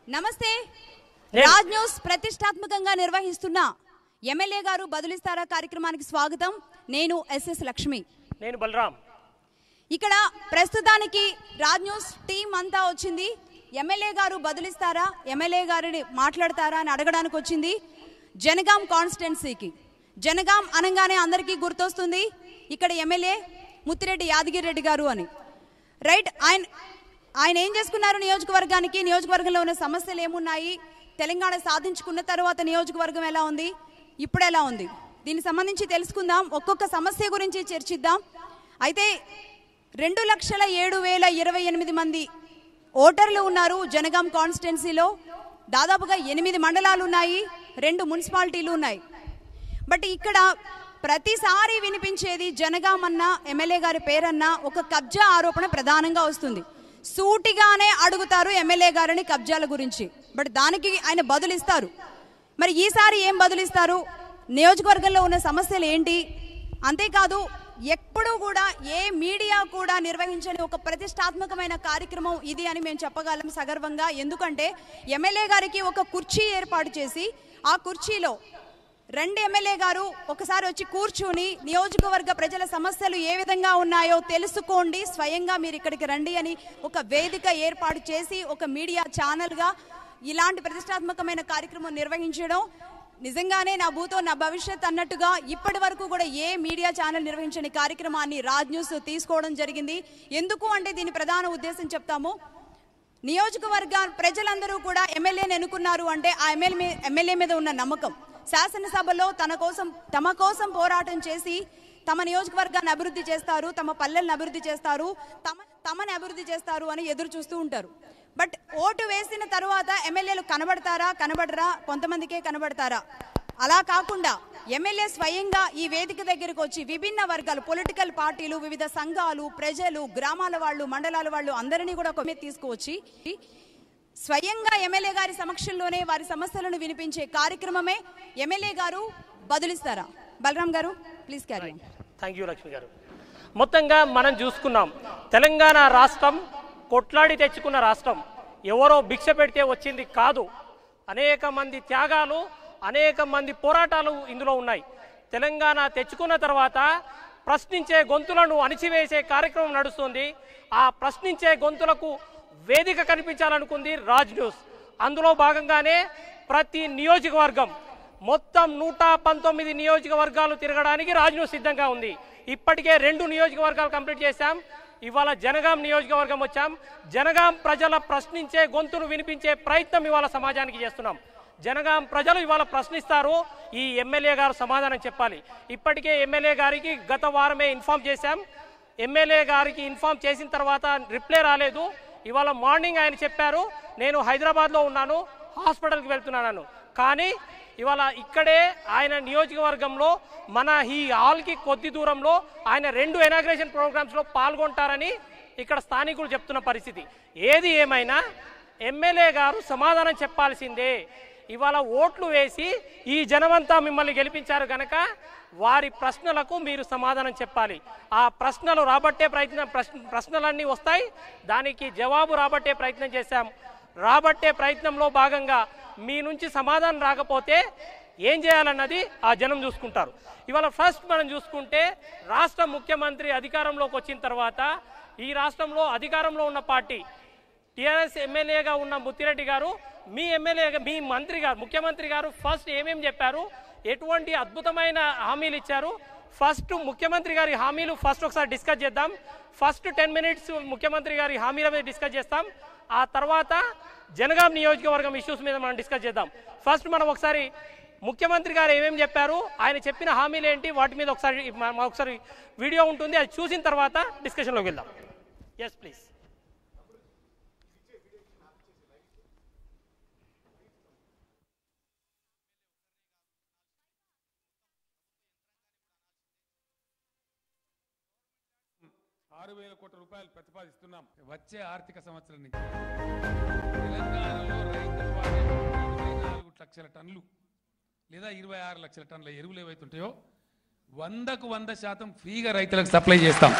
నమస్తే నేను- రాజ్ న్యూస్ ప్రతిష్టాత్మకంగా నిర్వహిస్తున్న ఎమ్మెల్యే గారు బదులిస్తారా కార్యక్రమానికి స్వాగతం నేను ఎస్ఎస్ లక్ష్మి నేను బలరాం ఇక్కడ ప్రస్తుతానికి రాజ్ న్యూస్ టీం అంతా వచ్చింది ఎమ్మెల్యే గారు బదులిస్తారా ఎమ్మెల్యే గారిని మాట్లాడతారా అని అడగడానికి వచ్చింది జనగాం కాన్స్టిట్యున్సీకి జనగాం అనగానే అందరికీ గుర్తొస్తుంది ఇక్కడ ఎమ్మెల్యే ముత్తిరెడ్డి యాదగిరి రెడ్డి గారు అని రైట్ ఆయన ఆయన ఏం చేసుకున్నారు నియోజకవర్గానికి నియోజకవర్గంలో ఉన్న సమస్యలు ఏమున్నాయి తెలంగాణ సాధించుకున్న తర్వాత నియోజకవర్గం ఎలా ఉంది ఇప్పుడు ఎలా ఉంది దీనికి సంబంధించి తెలుసుకుందాం ఒక్కొక్క సమస్య గురించి చర్చిద్దాం అయితే రెండు లక్షల ఏడు వేల ఇరవై ఎనిమిది మంది ఓటర్లు ఉన్నారు జనగాం కాన్స్టిట్యున్సీలో దాదాపుగా ఎనిమిది మండలాలు ఉన్నాయి రెండు మున్సిపాలిటీలు ఉన్నాయి బట్ ఇక్కడ ప్రతిసారి వినిపించేది జనగాం అన్న ఎమ్మెల్యే గారి పేరన్న ఒక కబ్జా ఆరోపణ ప్రధానంగా వస్తుంది సూటిగానే అడుగుతారు ఎమ్మెల్యే గారిని కబ్జాల గురించి బట్ దానికి ఆయన బదులిస్తారు మరి ఈసారి ఏం బదులిస్తారు నియోజకవర్గంలో ఉన్న సమస్యలు ఏంటి అంతేకాదు ఎప్పుడూ కూడా ఏ మీడియా కూడా నిర్వహించని ఒక ప్రతిష్టాత్మకమైన కార్యక్రమం ఇది అని మేము చెప్పగలం సగర్వంగా ఎందుకంటే ఎమ్మెల్యే గారికి ఒక కుర్చీ ఏర్పాటు చేసి ఆ కుర్చీలో రెండు ఎమ్మెల్యే గారు ఒకసారి వచ్చి కూర్చుని నియోజకవర్గ ప్రజల సమస్యలు ఏ విధంగా ఉన్నాయో తెలుసుకోండి స్వయంగా మీరు ఇక్కడికి రండి అని ఒక వేదిక ఏర్పాటు చేసి ఒక మీడియా ఛానల్గా ఇలాంటి ప్రతిష్టాత్మకమైన కార్యక్రమం నిర్వహించడం నిజంగానే నా భూతో నా భవిష్యత్ అన్నట్టుగా ఇప్పటి వరకు కూడా ఏ మీడియా ఛానల్ నిర్వహించని కార్యక్రమాన్ని రాజ్ న్యూస్ తీసుకోవడం జరిగింది ఎందుకు అంటే దీని ప్రధాన ఉద్దేశం చెప్తాము నియోజకవర్గ ప్రజలందరూ కూడా ఎమ్మెల్యేని ఎన్నుకున్నారు అంటే ఆ ఎమ్మెల్యే ఎమ్మెల్యే మీద ఉన్న నమ్మకం శాసనసభలో తన కోసం తమ కోసం పోరాటం చేసి తమ నియోజకవర్గాన్ని అభివృద్ధి చేస్తారు తమ పల్లెలను అభివృద్ధి చేస్తారు తమ తమని అభివృద్ధి చేస్తారు అని ఎదురు చూస్తూ ఉంటారు బట్ ఓటు వేసిన తర్వాత ఎమ్మెల్యేలు కనబడతారా కనబడరా కొంతమందికే కనబడతారా అలా కాకుండా ఎమ్మెల్యే స్వయంగా ఈ వేదిక దగ్గరకు వచ్చి విభిన్న వర్గాలు పొలిటికల్ పార్టీలు వివిధ సంఘాలు ప్రజలు గ్రామాల వాళ్ళు మండలాల వాళ్ళు అందరినీ కూడా ఒక మీద తీసుకువచ్చి స్వయంగా ఎమ్మెల్యే గారి సమక్షంలోనే వారి సమస్యలను వినిపించే కార్యక్రమమే ఎమ్మెల్యే గారు బదులిస్తారా బలరాం గారు please carry thank you Lakshmi గారు మొత్తంగా మనం చూసుకున్నాం తెలంగాణ రాష్ట్రం కొట్లాడి తెచ్చుకున్న రాష్ట్రం ఎవరో భిక్ష పెడితే వచ్చింది కాదు అనేక మంది త్యాగాలు అనేక మంది పోరాటాలు ఇందులో ఉన్నాయి తెలంగాణ తెచ్చుకున్న తర్వాత ప్రశ్నించే గొంతులను అణిచివేసే కార్యక్రమం నడుస్తుంది ఆ ప్రశ్నించే గొంతులకు వేదిక కనిపించాలనుకుంది రాజ్ న్యూస్ అందులో భాగంగానే ప్రతి నియోజకవర్గం మొత్తం నూట పంతొమ్మిది నియోజకవర్గాలు తిరగడానికి రాజ్ న్యూస్ సిద్ధంగా ఉంది ఇప్పటికే రెండు నియోజకవర్గాలు కంప్లీట్ చేశాం ఇవాళ జనగాం నియోజకవర్గం వచ్చాం జనగాం ప్రజల ప్రశ్నించే గొంతును వినిపించే ప్రయత్నం ఇవాళ సమాజానికి చేస్తున్నాం జనగాం ప్రజలు ఇవాళ ప్రశ్నిస్తారు ఈ ఎమ్మెల్యే గారు సమాధానం చెప్పాలి ఇప్పటికే ఎమ్మెల్యే గారికి గత వారమే ఇన్ఫామ్ చేశాం ఎమ్మెల్యే గారికి ఇన్ఫామ్ చేసిన తర్వాత రిప్లై రాలేదు ఇవాళ మార్నింగ్ ఆయన చెప్పారు నేను హైదరాబాద్లో ఉన్నాను హాస్పిటల్కి వెళ్తున్నాను కానీ ఇవాళ ఇక్కడే ఆయన నియోజకవర్గంలో మన ఈ హాల్కి కొద్ది దూరంలో ఆయన రెండు ఎనాగ్రేషన్ ప్రోగ్రామ్స్లో పాల్గొంటారని ఇక్కడ స్థానికులు చెప్తున్న పరిస్థితి ఏది ఏమైనా ఎమ్మెల్యే గారు సమాధానం చెప్పాల్సిందే ఇవాళ ఓట్లు వేసి ఈ జనమంతా మిమ్మల్ని గెలిపించారు గనక వారి ప్రశ్నలకు మీరు సమాధానం చెప్పాలి ఆ ప్రశ్నలు రాబట్టే ప్రయత్నం ప్రశ్న ప్రశ్నలన్నీ వస్తాయి దానికి జవాబు రాబట్టే ప్రయత్నం చేశాం రాబట్టే ప్రయత్నంలో భాగంగా మీ నుంచి సమాధానం రాకపోతే ఏం చేయాలన్నది ఆ జనం చూసుకుంటారు ఇవాళ ఫస్ట్ మనం చూసుకుంటే రాష్ట్ర ముఖ్యమంత్రి అధికారంలోకి వచ్చిన తర్వాత ఈ రాష్ట్రంలో అధికారంలో ఉన్న పార్టీ టీఆర్ఎస్ ఎమ్మెల్యేగా ఉన్న ముత్తిరెడ్డి గారు మీ ఎమ్మెల్యేగా మీ మంత్రి గారు ముఖ్యమంత్రి గారు ఫస్ట్ ఏమేం చెప్పారు ఎటువంటి అద్భుతమైన హామీలు ఇచ్చారు ఫస్ట్ ముఖ్యమంత్రి గారి హామీలు ఫస్ట్ ఒకసారి డిస్కస్ చేద్దాం ఫస్ట్ టెన్ మినిట్స్ ముఖ్యమంత్రి గారి హామీల మీద డిస్కస్ చేస్తాం ఆ తర్వాత జనగాం నియోజకవర్గం ఇష్యూస్ మీద మనం డిస్కస్ చేద్దాం ఫస్ట్ మనం ఒకసారి ముఖ్యమంత్రి గారు ఏమేమి చెప్పారు ఆయన చెప్పిన హామీలు ఏంటి వాటి మీద ఒకసారి మ- ఒకసారి వీడియో ఉంటుంది అది చూసిన తర్వాత డిస్కషన్లోకి వెళ్దాం ఎస్ ప్లీజ్ ఆరు వేల కోట్ల రూపాయలు ప్రతిపాదిస్తున్నాం వచ్చే ఆర్థిక సంవత్సరం నుంచి తెలంగాణలో రైతులు వాడే ఇరవై నాలుగు లక్షల టన్నులు లేదా ఇరవై ఆరు లక్షల టన్నుల ఎరువులు ఏవైతుంటాయో వందకు వంద శాతం ఫ్రీగా రైతులకు సప్లై చేస్తాం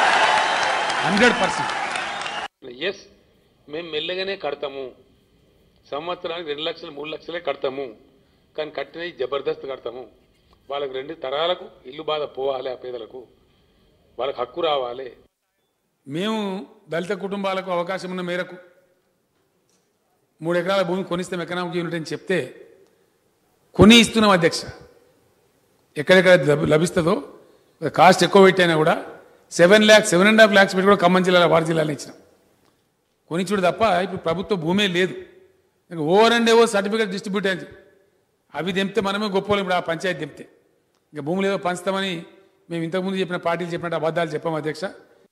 హండ్రెడ్ పర్సెంట్ ఎస్ మేము మెల్లగానే కడతాము సంవత్సరానికి రెండు లక్షలు మూడు లక్షలే కడతాము కానీ కట్టినవి జబర్దస్త్ కడతాము వాళ్ళకి రెండు తరాలకు ఇల్లు బాధ పోవాలి ఆ పేదలకు వాళ్ళకి హక్కు రావాలి మేము దళిత కుటుంబాలకు అవకాశం ఉన్న మేరకు మూడు ఎకరాల భూమి కొనిస్తాం ఎకనామిక్ యూనిట్ అని చెప్తే కొని ఇస్తున్నాం అధ్యక్ష ఎక్కడెక్కడ లభి- లభిస్తుందో కాస్ట్ ఎక్కువ పెట్టైనా కూడా seven lakhs seven and half lakhs పెట్టి కూడా ఖమ్మం జిల్లాలో వారి జిల్లాలో ఇచ్చినాం కొనిచ్చుడు తప్ప ఇప్పుడు ప్రభుత్వ భూమే లేదు ఇంకా over and over certificate distribute అయింది అవి తెంపితే మనమే గొప్పలు ఇప్పుడు ఆ పంచాయతీ తెంపితే ఇంకా భూములు ఏదో పంచుతామని మేము ఇంతకుముందు చెప్పిన పార్టీలు చెప్పినట్టు అబద్ధాలు చెప్పాము అధ్యక్ష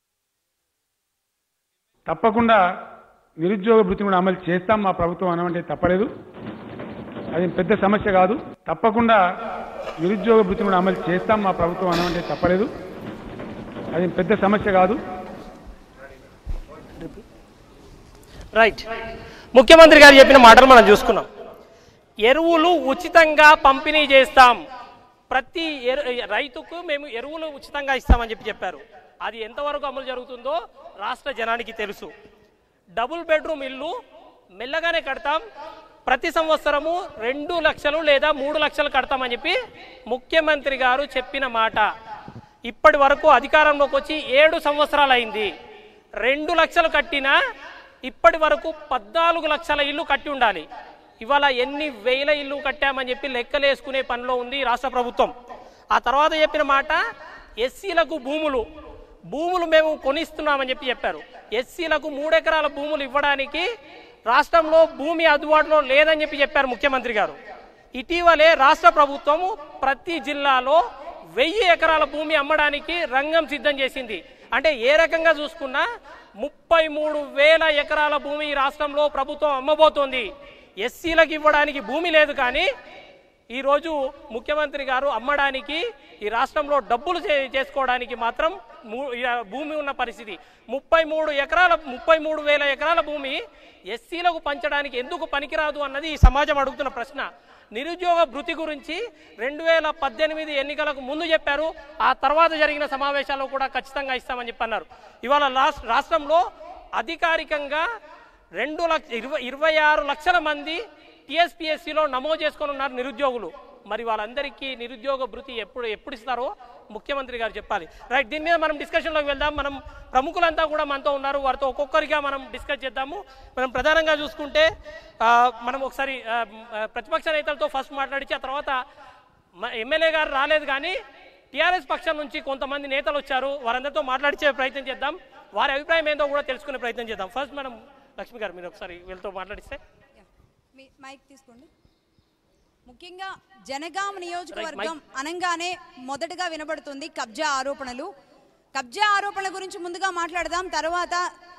తప్పకుండా నిరుద్యోగ భృతిని కూడా అమలు చేస్తాం మా ప్రభుత్వం అనమంటే తప్పలేదు అది పెద్ద సమస్య కాదు తప్పకుండా నిరుద్యోగ భృతిని కూడా అమలు చేస్తాం మా ప్రభుత్వం అనమంటే తప్పలేదు అది పెద్ద సమస్య కాదు రైట్ ముఖ్యమంత్రి గారు చెప్పిన మాటలు మనం చూసుకున్నాం ఎరువులు ఉచితంగా పంపిణీ చేస్తాం ప్రతి ఎరు రైతుకు మేము ఎరువులు ఉచితంగా ఇస్తామని చెప్పి చెప్పారు అది ఎంతవరకు అమలు జరుగుతుందో రాష్ట్ర జనానికి తెలుసు డబుల్ బెడ్రూమ్ ఇల్లు మెల్లగానే కడతాం ప్రతి సంవత్సరము రెండు లక్షలు లేదా మూడు లక్షలు కడతామని చెప్పి ముఖ్యమంత్రి గారు చెప్పిన మాట ఇప్పటి వరకు అధికారంలోకి వచ్చి ఏడు సంవత్సరాలు అయింది రెండు లక్షలు కట్టినా ఇప్పటి వరకు పద్నాలుగు లక్షల ఇల్లు కట్టి ఉండాలి ఇవాళ ఎన్ని వేల ఇల్లు కట్టామని చెప్పి లెక్కలేసుకునే పనిలో ఉంది రాష్ట్ర ప్రభుత్వం ఆ తర్వాత చెప్పిన మాట ఎస్సీలకు భూములు భూములు మేము కొనిస్తున్నామని చెప్పి చెప్పారు ఎస్సీలకు మూడెకరాల భూములు ఇవ్వడానికి రాష్ట్రంలో భూమి అందుబాటులో లేదని చెప్పి చెప్పారు ముఖ్యమంత్రి గారు ఇటీవలే రాష్ట్ర ప్రభుత్వము ప్రతి జిల్లాలో వెయ్యి ఎకరాల భూమి అమ్మడానికి రంగం సిద్ధం చేసింది అంటే ఏ రకంగా చూసుకున్నా ముప్పై మూడు వేల ఎకరాల భూమి ఈ రాష్ట్రంలో ప్రభుత్వం అమ్మబోతోంది ఎస్సీలకు ఇవ్వడానికి భూమి లేదు కానీ ఈరోజు ముఖ్యమంత్రి గారు అమ్మడానికి ఈ రాష్ట్రంలో డబ్బులు చే- చేసుకోవడానికి మాత్రం మూ- ఇక భూమి ఉన్న పరిస్థితి ముప్పై మూడు ఎకరాల ముప్పై మూడు వేల ఎకరాల భూమి ఎస్సీలకు పంచడానికి ఎందుకు పనికిరాదు అన్నది ఈ సమాజం అడుగుతున్న ప్రశ్న నిరుద్యోగ భృతి గురించి రెండు వేల పద్దెనిమిది ఎన్నికలకు ముందు చెప్పారు ఆ తర్వాత జరిగిన సమావేశాల్లో కూడా ఖచ్చితంగా ఇస్తామని చెప్పి అన్నారు ఇవాళ రాష్ట్ర రాష్ట్రంలో అధికారికంగా రెండు లక్ష ఇరవై ఇరవై ఆరు లక్షల మంది టీఎస్పీఎస్సీలో నమోదు చేసుకొని ఉన్నారు నిరుద్యోగులు మరి వాళ్ళందరికీ నిరుద్యోగ భృతి ఎప్పుడు ఎప్పుడు ఇస్తారో ముఖ్యమంత్రి గారు చెప్పాలి రైట్ దీని మీద మనం డిస్కషన్లోకి వెళ్దాం మనం ప్రముఖులంతా కూడా మనతో ఉన్నారు వారితో ఒక్కొక్కరిగా మనం డిస్కస్ చేద్దాము మనం ప్రధానంగా చూసుకుంటే ఆ, మనం ఒకసారి ఆ, ఆ, ప్రతిపక్ష నేతలతో ఫస్ట్ మాట్లాడించి ఆ తర్వాత మ- ఎమ్మెల్యే గారు రాలేదు కానీ టీఆర్ఎస్ పక్షం నుంచి కొంతమంది నేతలు వచ్చారు వారందరితో మాట్లాడించే ప్రయత్నం చేద్దాం వారి అభిప్రాయం ఏందో కూడా తెలుసుకునే ప్రయత్నం చేద్దాం ఫస్ట్ మనం లక్ష్మి గారు మీరు ఒకసారి వీళ్ళతో మాట్లాడిస్తే మీ మైక్ తీసుకోండి ముఖ్యంగా జనగాం నియోజకవర్గం అనగానే మొదటగా వినబడుతుంది కబ్జా ఆరోపణలు కబ్జా ఆరోపణల గురించి ముందుగా మాట్లాడదాం తర్వాత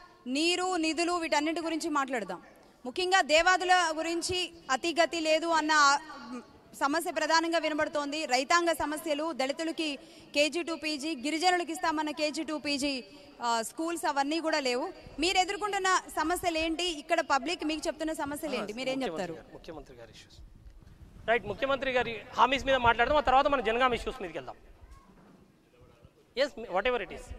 నీరు నిధులు వీటన్నిటి గురించి మాట్లాడదాం ముఖ్యంగా దేవాదుల గురించి అతిగతి లేదు అన్న ఆ- సమస్య ప్రధానంగా వినబడుతోంది రైతాంగ సమస్యలు దళితులకి కేజీ టూ పీజీ గిరిజనులకు ఇస్తామన్న కేజీ టూ పీజీ ఆ, స్కూల్స్ అవన్నీ కూడా లేవు మీరు ఎదుర్కొంటున్న సమస్యలు ఏంటి ఇక్కడ పబ్లిక్ మీకు చెప్తున్న సమస్యలు ఏంటి మీరేం చెప్తారు ముఖ్యమంత్రి గారి ఇష్యూస్ రైట్ ముఖ్యమంత్రి గారి హామీస్ మీద మాట్లాడదాం ఆ తర్వాత మనం జనగాం ఇష్యూస్ మీదకి వెళ్దాం yes whatever it is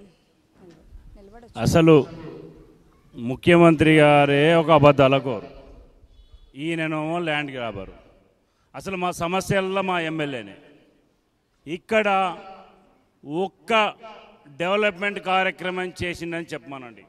అసలు ముఖ్యమంత్రి గారే ఒక అబద్ధాల కోరు ఈయననేమో ల్యాండ్ గ్రాబరు అసలు మా సమస్యల్లో మా ఎమ్మెల్యేనే ఇక్కడ ఒక్క డెవలప్మెంట్ కార్యక్రమం చేసిందని చెప్పమానండి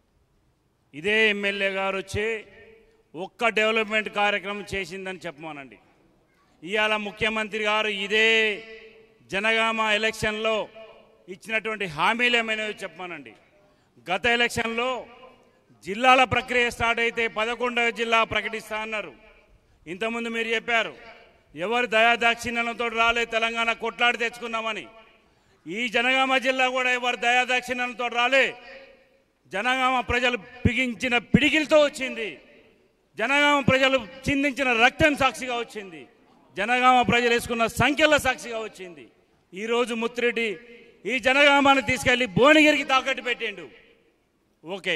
ఇదే ఎమ్మెల్యే గారు వచ్చి ఒక్క డెవలప్మెంట్ కార్యక్రమం చేసిందని చెప్పమానండి ఇవాళ ముఖ్యమంత్రి గారు ఇదే జనగామ ఎలక్షన్లో ఇచ్చినటువంటి హామీలు ఏమైనా చెప్పమానండి గత ఎలక్షన్లో జిల్లాల ప్రక్రియ స్టార్ట్ అయితే పదకొండవ జిల్లా ప్రకటిస్తా అన్నారు ఇంతకుముందు మీరు చెప్పారు ఎవరు దయాదాక్షిణ్యంతో రాలే తెలంగాణ కొట్లాడి తెచ్చుకుందామని ఈ జనగామ జిల్లా కూడా ఎవరు దయాదాక్షిణ్యంతో రాలే జనగామ ప్రజలు బిగించిన పిడికిలతో వచ్చింది జనగామ ప్రజలు చిందించిన రక్తం సాక్షిగా వచ్చింది జనగామ ప్రజలు వేసుకున్న సంఖ్యల సాక్షిగా వచ్చింది ఈరోజు ముత్తిరెడ్డి ఈ జనగామాన్ని తీసుకెళ్లి భువనగిరికి తాకట్టు పెట్టిండు ఓకే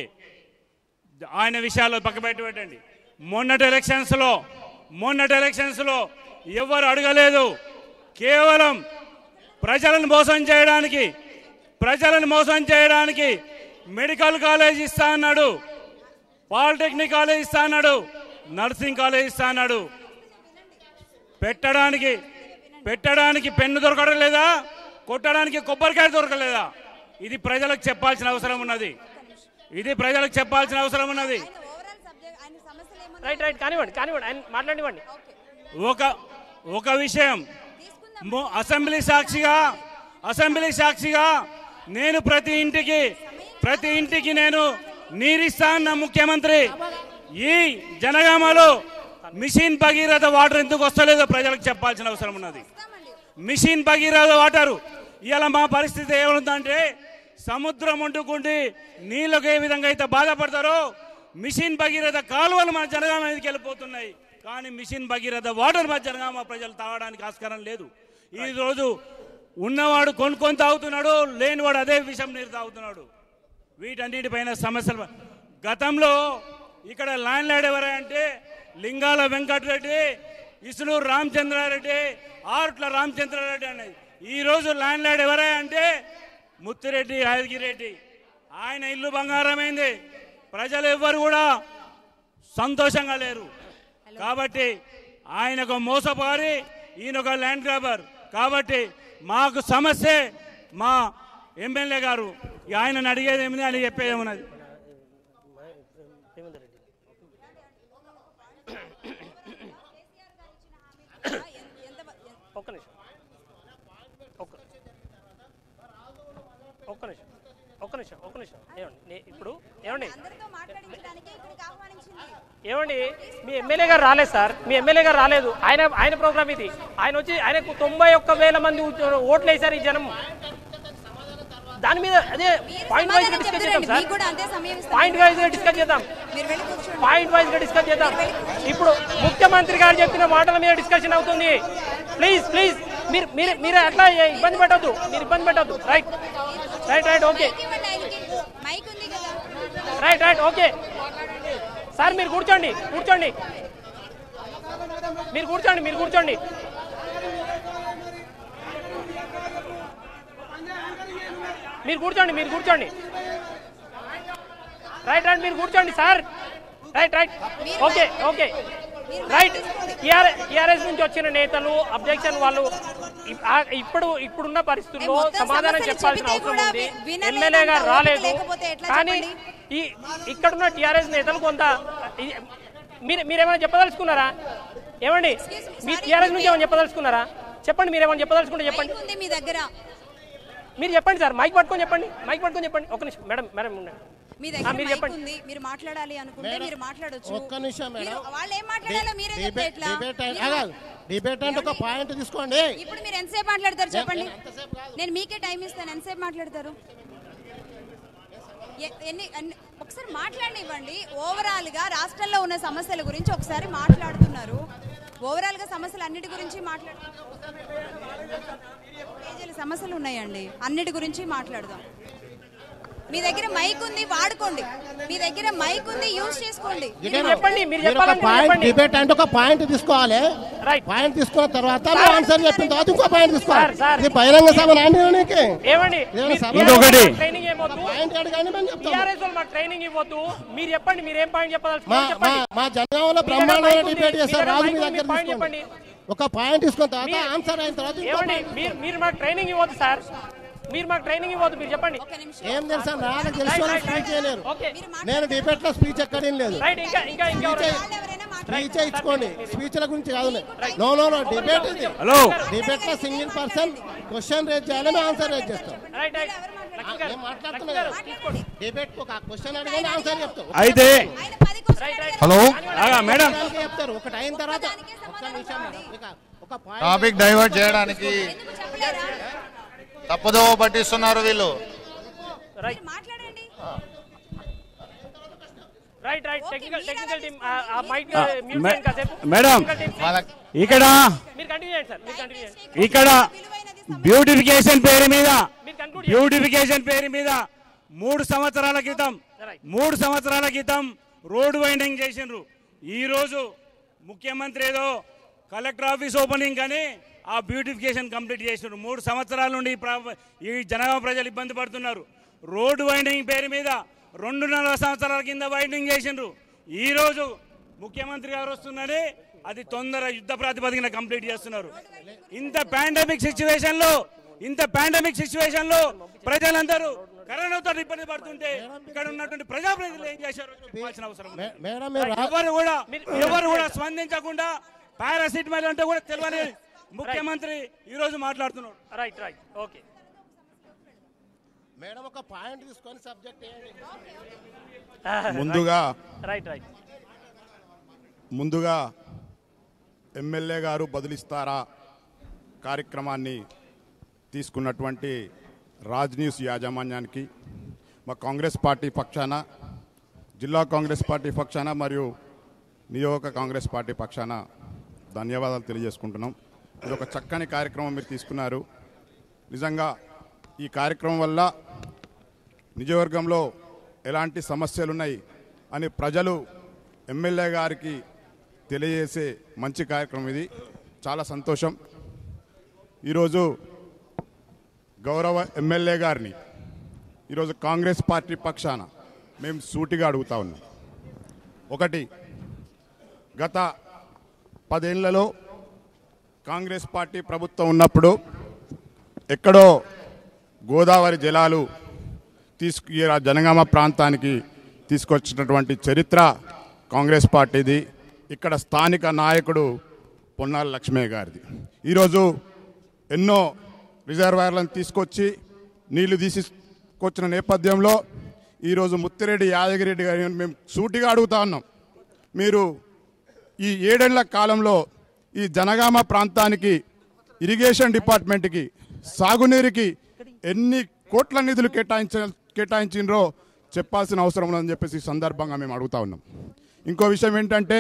ఆయన విషయాలు పక్క పెట్టి పెట్టండి మొన్నటి ఎలక్షన్స్లో మొన్నటి ఎలక్షన్స్లో ఎవరు అడగలేదు కేవలం ప్రజలను మోసం చేయడానికి ప్రజలను మోసం చేయడానికి మెడికల్ కాలేజ్ ఇస్తా అన్నాడు పాలిటెక్నిక్ కాలేజ్ ఇస్తా అన్నాడు నర్సింగ్ కాలేజ్ ఇస్తా అన్నాడు పెట్టడానికి పెట్టడానికి పెన్ను దొరకడం లేదా కొట్టడానికి కొబ్బరికాయ దొరకలేదా ఇది ప్రజలకు చెప్పాల్సిన అవసరం ఉన్నది ఇది ప్రజలకు చెప్పాల్సిన అవసరం ఉన్నది ఓవరాల్ సబ్జెక్ట్ ఆయన సమస్యలు ఏమన్నా రైట్ రైట్ కానివ్వండి కానివ్వండి ఆయన మాట్లాడివ్వండి ఒక ఒక విషయం మొ- అసెంబ్లీ సాక్షిగా అసెంబ్లీ సాక్షిగా నేను ప్రతి ఇంటికి ప్రతి ఇంటికి నేను నీరిస్తా అన్న ముఖ్యమంత్రి ఈ జనగామలో మిషన్ భగీరథ వాటర్ ఎందుకు వస్తలేదో ప్రజలకు చెప్పాల్సిన అవసరం ఉన్నది మిషన్ భగీరథ వాటరు ఇలా మా పరిస్థితి ఏముందంటే సముద్రం వండుకుంటే నీళ్ళకు ఏ విధంగా అయితే బాధపడతారో మిషన్ భగీరథ కాలువలు మన జనగామ మీదకి వెళ్ళిపోతున్నాయి కానీ మిషన్ భగీరథ వాటర్ మన జనగామ ప్రజలు తాగడానికి ఆస్కారం లేదు ఈ రోజు ఉన్నవాడు కొనుక్కొని తాగుతున్నాడు లేనివాడు అదే విషం నీరు తాగుతున్నాడు వీటన్నిటిపైన సమస్యలు గతంలో ఇక్కడ ల్యాండ్ లార్డ్ ఎవరంటే లింగాల వెంకటరెడ్డి ఇసులూరు రామచంద్రారెడ్డి ఆరుట్ల రామచంద్రారెడ్డి అనేది ఈ రోజు ల్యాండ్ లార్డ్ ఎవరా అంటే ముత్తిరెడ్డి యాదగిరెడ్డి ఆయన ఇల్లు బంగారమైంది ప్రజలు ఎవ్వరు కూడా సంతోషంగా లేరు కాబట్టి ఆయన ఒక మోసపారి ఈయన ఒక ల్యాండ్ గ్రాబర్ కాబట్టి మాకు సమస్య మా ఎమ్మెల్యే గారు ఆయనను అడిగేది ఏమిది అని చెప్పేది ఏమున్నది రేవంత్ రెడ్డి ఒక్క నిమిషం ఒక్క ఒక్క నిమిషం ఒక్క నిమిషం ఒక్క నిమిషం ఏమండి నే- ఇప్పుడు ఏమండి అందరితో మాట్లాడించడానికి ఇక్కడికి ఆహ్వానించింది ఏమండి మీ ఎమ్మెల్యే గారు రాలేదు సార్ మీ ఎమ్మెల్యే గారు రాలేదు ఆయన ఆయన ప్రోగ్రామ్ ఇది ఆయన వచ్చి ఆయనకు తొంభై ఒక్క వేల మంది ఓ- ఓట్లు వేశారు ఈ జనం దాని మీద అదే పాయింట్ వైజ్ సమాధానం డిస్కస్ చెప్తారండి చేద్దాం మీకు సార్ కూడా అంతే సమయం ఇస్తాను. పాయింట్ వైజ్ డిస్కస్ చేద్దాం మీరు వెళ్ళి కూర్చోండి పాయింట్ వైజ్ గా డిస్కస్ చేద్దాం ఇప్పుడు ముఖ్యమంత్రి గారు చెప్పిన మాటల మీద డిస్కషన్ అవుతుంది ప్లీజ్ ప్లీజ్ మీరు మీరు మీరు అట్లా ఇబ్బంది పెట్టద్దు మీరు ఇబ్బంది పెట్టద్దు right right right okay mike ఇవ్వండి ఆయనకి మైక్ ఉంది కదా రైట్ రైట్ ఓకే సార్ మీరు కూర్చోండి కూర్చోండి మీరు కూర్చోండి మీరు కూర్చోండి మీరు కూర్చోండి మీరు కూర్చోండి రైట్ రైట్ మీరు కూర్చోండి sir right right okay okay right TRS నుంచి వచ్చిన నేతలు అబ్జెక్షన్ వాళ్ళు ఇప్- ఆ- ఇప్పుడు ఇప్పుడున్న పరిస్థితుల్లో మొత్తం సమాధానం సమస్యలు చెప్పాల్సిన చెబితే అవసరం కూడా ఉంది వి- వినలేనంత ఎమ్మెల్యే గారు ఓపిక రాలేదు లేకపోతే ఎట్లా కానీ చెప్పండి? ఈ ఇక్కడున్న టిఆర్ఎస్ నేతలు కొంత ఈ- మీరు మీరేమైనా చెప్పదలుచుకున్నారా ఏమండి Excuse me, మీ sorry, టిఆర్ఎస్ నుంచి మీ- ఏమైనా చెప్పదలుచుకున్నారా చెప్పండి మీరు ఏమైనా చెప్పదలుచుకుంటే చెప్పండి మైక్ ఉంది మీ దగ్గర మీరు చెప్పండి సార్ మైక్ పట్టుకొని చెప్పండి మైక్ పట్టుకొని చెప్పండి ఒక నిమిషం మేడం మేడం ఉండండి మీ ఆ, దగ్గర మీరు మైక్ చెప్పండి. ఉంది మీరు మాట్లాడాలి అనుకుంటే మేడం, మీరు మాట్లాడొచ్చు ఒక్క నిమిషం మేడం. మీరు- వాళ్ళు ఏం మాట్లాడాలో మీరే చెప్తే డిబేట్ ఎట్లా డిబేట్ అంటే మీరు- ఆగాలి. డిబేట్ అంటే ఒక పాయింట్ తీసుకోండి ఇప్పుడు మీరు ఎంతసేపు మాట్లాడతారు చెప్పండి నేను ఎంతసేపు కాదు. నేను మీకే టైం ఇస్తాను ఎంతసేపు మాట్లాడతారు ఎ- ఎన్ని అన్ని- ఒకసారి మాట్లాడనివ్వండి ఓవరాల్ గా రాష్ట్రంలో ఉన్న సమస్యల గురించి ఒకసారి మాట్లాడుతున్నారు ఓవరాల్ గా సమస్యలు అన్నిటి గురించి మాట్లాడుతున్నారు పేజీల సమస్యలు ఉన్నాయండి అన్నిటి గురించి మాట్లాడదాం మీ దగ్గర మైక్ ఉంది వాడుకోండి మీ దగ్గర మైక్ ఉంది యూజ్ చేసుకోండి మీరు చెప్పండి మీరు మీరు ఒక చెప్పాలంటే పాయింట్ చెప్పండి డిబేట్ అంటే ఒక పాయింట్ తీసుకోవాలి రైట్ పాయింట్ తీసుకున్న తర్వాత మీరు ఆన్సర్ చెప్పిన తర్వాత ఇంకో పాయింట్ తీసుకోవాలి సార్, సార్. ఇది బహిరంగ సభ నాండి నీకు ఏమండి ఏమైనా సభ- ఇంకొకటి. ట్రైనింగ్ ఏమొద్దు పాయింట్ అడగానే మేము చెప్తాము టీఆర్ఎస్ వాళ్ళు మాకు ట్రైనింగ్ ఇవ్వద్దు మీరు చెప్పండి మీరు ఏం పాయింట్ మా చెప్పదలుచుకున్నారు మా చెప్పండి మా జనంలో మీ దగ్గర బ్రహ్మాండమైన మైక్ ఉంది, డిబేట్ మీ చేస్తారు దగ్గర రాజు మైక్ మీ ఉంది, దగ్గర పాయింట్ తీసుకోండి చెప్పండి. ఒక పాయింట్ తీసుకున్న తర్వాత మీ- ఆన్సర్ అయిన తర్వాత ఇంకో ఏమండి పాయింట్ మీరు మీరు మాకు ట్రైనింగ్ ఇవ్వద్దు సార్ మీరు మాకు ట్రైనింగ్ ఇవ్వద్దు మీరు చెప్పండి ఒక నిమిషం ఏం తెలుసా నాకు తెలిసిన రైట్, రైట్, స్పీచ్ చేయలేరు ఓకే మీరు నేను డిబేట్ లో స్పీచ్ ఎక్కడేం లేదు రైట్ ఇంకా ఇంకా ఇంకా స్పీచ్ ఎవరైనా- వాళ్ళు ఎవరైనా మాట్లాడండి. స్పీచ్ ఇచ్చుకోండి స్పీచ్ల గురించి కాదు నో నో నో డిబేట్ ఇది హలో డిబేట్ లో సింగిల్ పర్సన్ క్వశ్చన్ రేజ్ చేయాలి మేము ఆన్సర్ రేజ్ చేస్తాం రైట్ రైట్ లక్ష్మి గారు ఏం మాట్లాడుతున్నా లక్ష్మి గారు, కదా? తీసుకోండి డిబేట్ ఒక క్వశ్చన్ అడిగిన ఆన్సర్ చెప్తాం అయితే ఆయన పది క్వశ్చన్లు రైట్, రైట్. అడిగారు. హలో ఆగా మేడం దానికి చెప్తారు ఒకటి అయిన తర్వాత ఒక్క నిమిషం మేడం. ఇక ఒక పాయింట్ టాపిక్ డైవర్ట్ చేయడానికి ఎందుకు చెప్పలేరా తప్పుదో పట్టిస్తున్నారు వీళ్ళు రైట్ మీరు మాట్లాడండి రైట్ రైట్ ఓకే, టెక్నికల్ మీరు టెక్నికల్ టీమ్ అలా ఆ మైక్ ఆ, మ్యూట్ మే- చేయండి కాసేపు మేడం. టెక్నికల్ టీమ్ వాళ్ళకి ఇక్కడ మీరు కంటిన్యూ చేయండి సార్ మీరు కంటిన్యూ చేయండి ఇక్కడ విలువైనది సమయం. బ్యూటిఫికేషన్ పేరు మీద మీరు కంక్లూడ్ చేయండి బ్యూటిఫికేషన్ పేరు మీద మూడు సంవత్సరాల క్రితం మూడు సంవత్సరాల క్రితం రోడ్డు వైండింగ్ చేసిండ్రు ఈ రోజు ముఖ్యమంత్రి ఏదో కలెక్టర్ ఆఫీస్ ఓపెనింగ్ కానీ ఆ బ్యూటిఫికేషన్ కంప్లీట్ చేసిండ్రు మూడు సంవత్సరాల నుండి ఈ ప్రా- ఈ జనగామ ప్రజలు ఇబ్బంది పడుతున్నారు రోడ్డు వైండింగ్ పేరు మీద రెండున్నర సంవత్సరాల కింద వైండింగ్ చేసిండ్రు ఈ రోజు ముఖ్యమంత్రి గారు వస్తున్నది అది తొందర యుద్ధ ప్రాతిపదికన కంప్లీట్ చేస్తున్నారు ఇంత పాండమిక్ సిచ్యువేషన్ లో ఇంత పాండమిక్ సిచ్యువేషన్ లో ప్రజలందరూ కరోనాతో ఇబ్బంది పడుతుంటే ఇక్కడ ఉన్నటువంటి ప్రజాప్రతినిధులు ఏం చేశారు చెప్పాల్సిన అవసరం ఉంది. మే- మేడం మీరు రా- ఎవరు కూడా ఎవరు కూడా స్పందించకుండా పారాసిటమాల్ అంటే కూడా తెలియని ముఖ్యమంత్రి ఈ రోజు మాట్లాడుతున్నాడు రైట్ రైట్ ఓకే మేడం ఒక పాయింట్ తీసుకొని సబ్జెక్ట్ వేయండి ముందుగా రైట్ రైట్ ముందుగా ఎమ్మెల్యే గారు బదిలిస్తారా కార్యక్రమాన్ని తీసుకున్నటువంటి రాజ్ న్యూస్ యాజమాన్యానికి మా కాంగ్రెస్ పార్టీ పక్షాన జిల్లా కాంగ్రెస్ పార్టీ పక్షాన మరియు నియోజక కాంగ్రెస్ పార్టీ పక్షాన ధన్యవాదాలు తెలియజేసుకుంటున్నాం ఇది ఒక చక్కని కార్యక్రమం మీరు తీసుకున్నారు నిజంగా ఈ కార్యక్రమం వల్ల నిజవర్గంలో ఎలాంటి సమస్యలు ఉన్నాయి అని ప్రజలు ఎమ్మెల్యే గారికి తెలియజేసే మంచి కార్యక్రమం ఇది చాలా సంతోషం ఈరోజు గౌరవ ఎమ్మెల్యే గారిని ఈరోజు కాంగ్రెస్ పార్టీ పక్షాన మేము సూటిగా అడుగుతా ఉన్నాం ఒకటి గత పదేళ్లలో కాంగ్రెస్ పార్టీ ప్రభుత్వం ఉన్నప్పుడు ఎక్కడో గోదావరి జలాలు తీసుకు ఈ జనగామ ప్రాంతానికి తీసుకొచ్చినటువంటి చరిత్ర కాంగ్రెస్ పార్టీది ఇక్కడ స్థానిక నాయకుడు పొన్నాల లక్ష్మయ్య గారిది ఈరోజు ఎన్నో రిజర్వాయర్లను తీసుకొచ్చి నీళ్లు తీసుకొచ్చిన నేపథ్యంలో ఈరోజు ముత్తిరెడ్డి యాదగిరెడ్డి గారిని మేము సూటిగా అడుగుతా ఉన్నాం మీరు ఈ ఏడేళ్ల కాలంలో ఈ జనగామ ప్రాంతానికి ఇరిగేషన్ డిపార్ట్మెంట్కి సాగునీరుకి ఎన్ని కోట్ల నిధులు కేటాయించ కేటాయించినరో చెప్పాల్సిన అవసరం ఉందని చెప్పేసి ఈ సందర్భంగా మేము అడుగుతా ఉన్నాం ఇంకో విషయం ఏంటంటే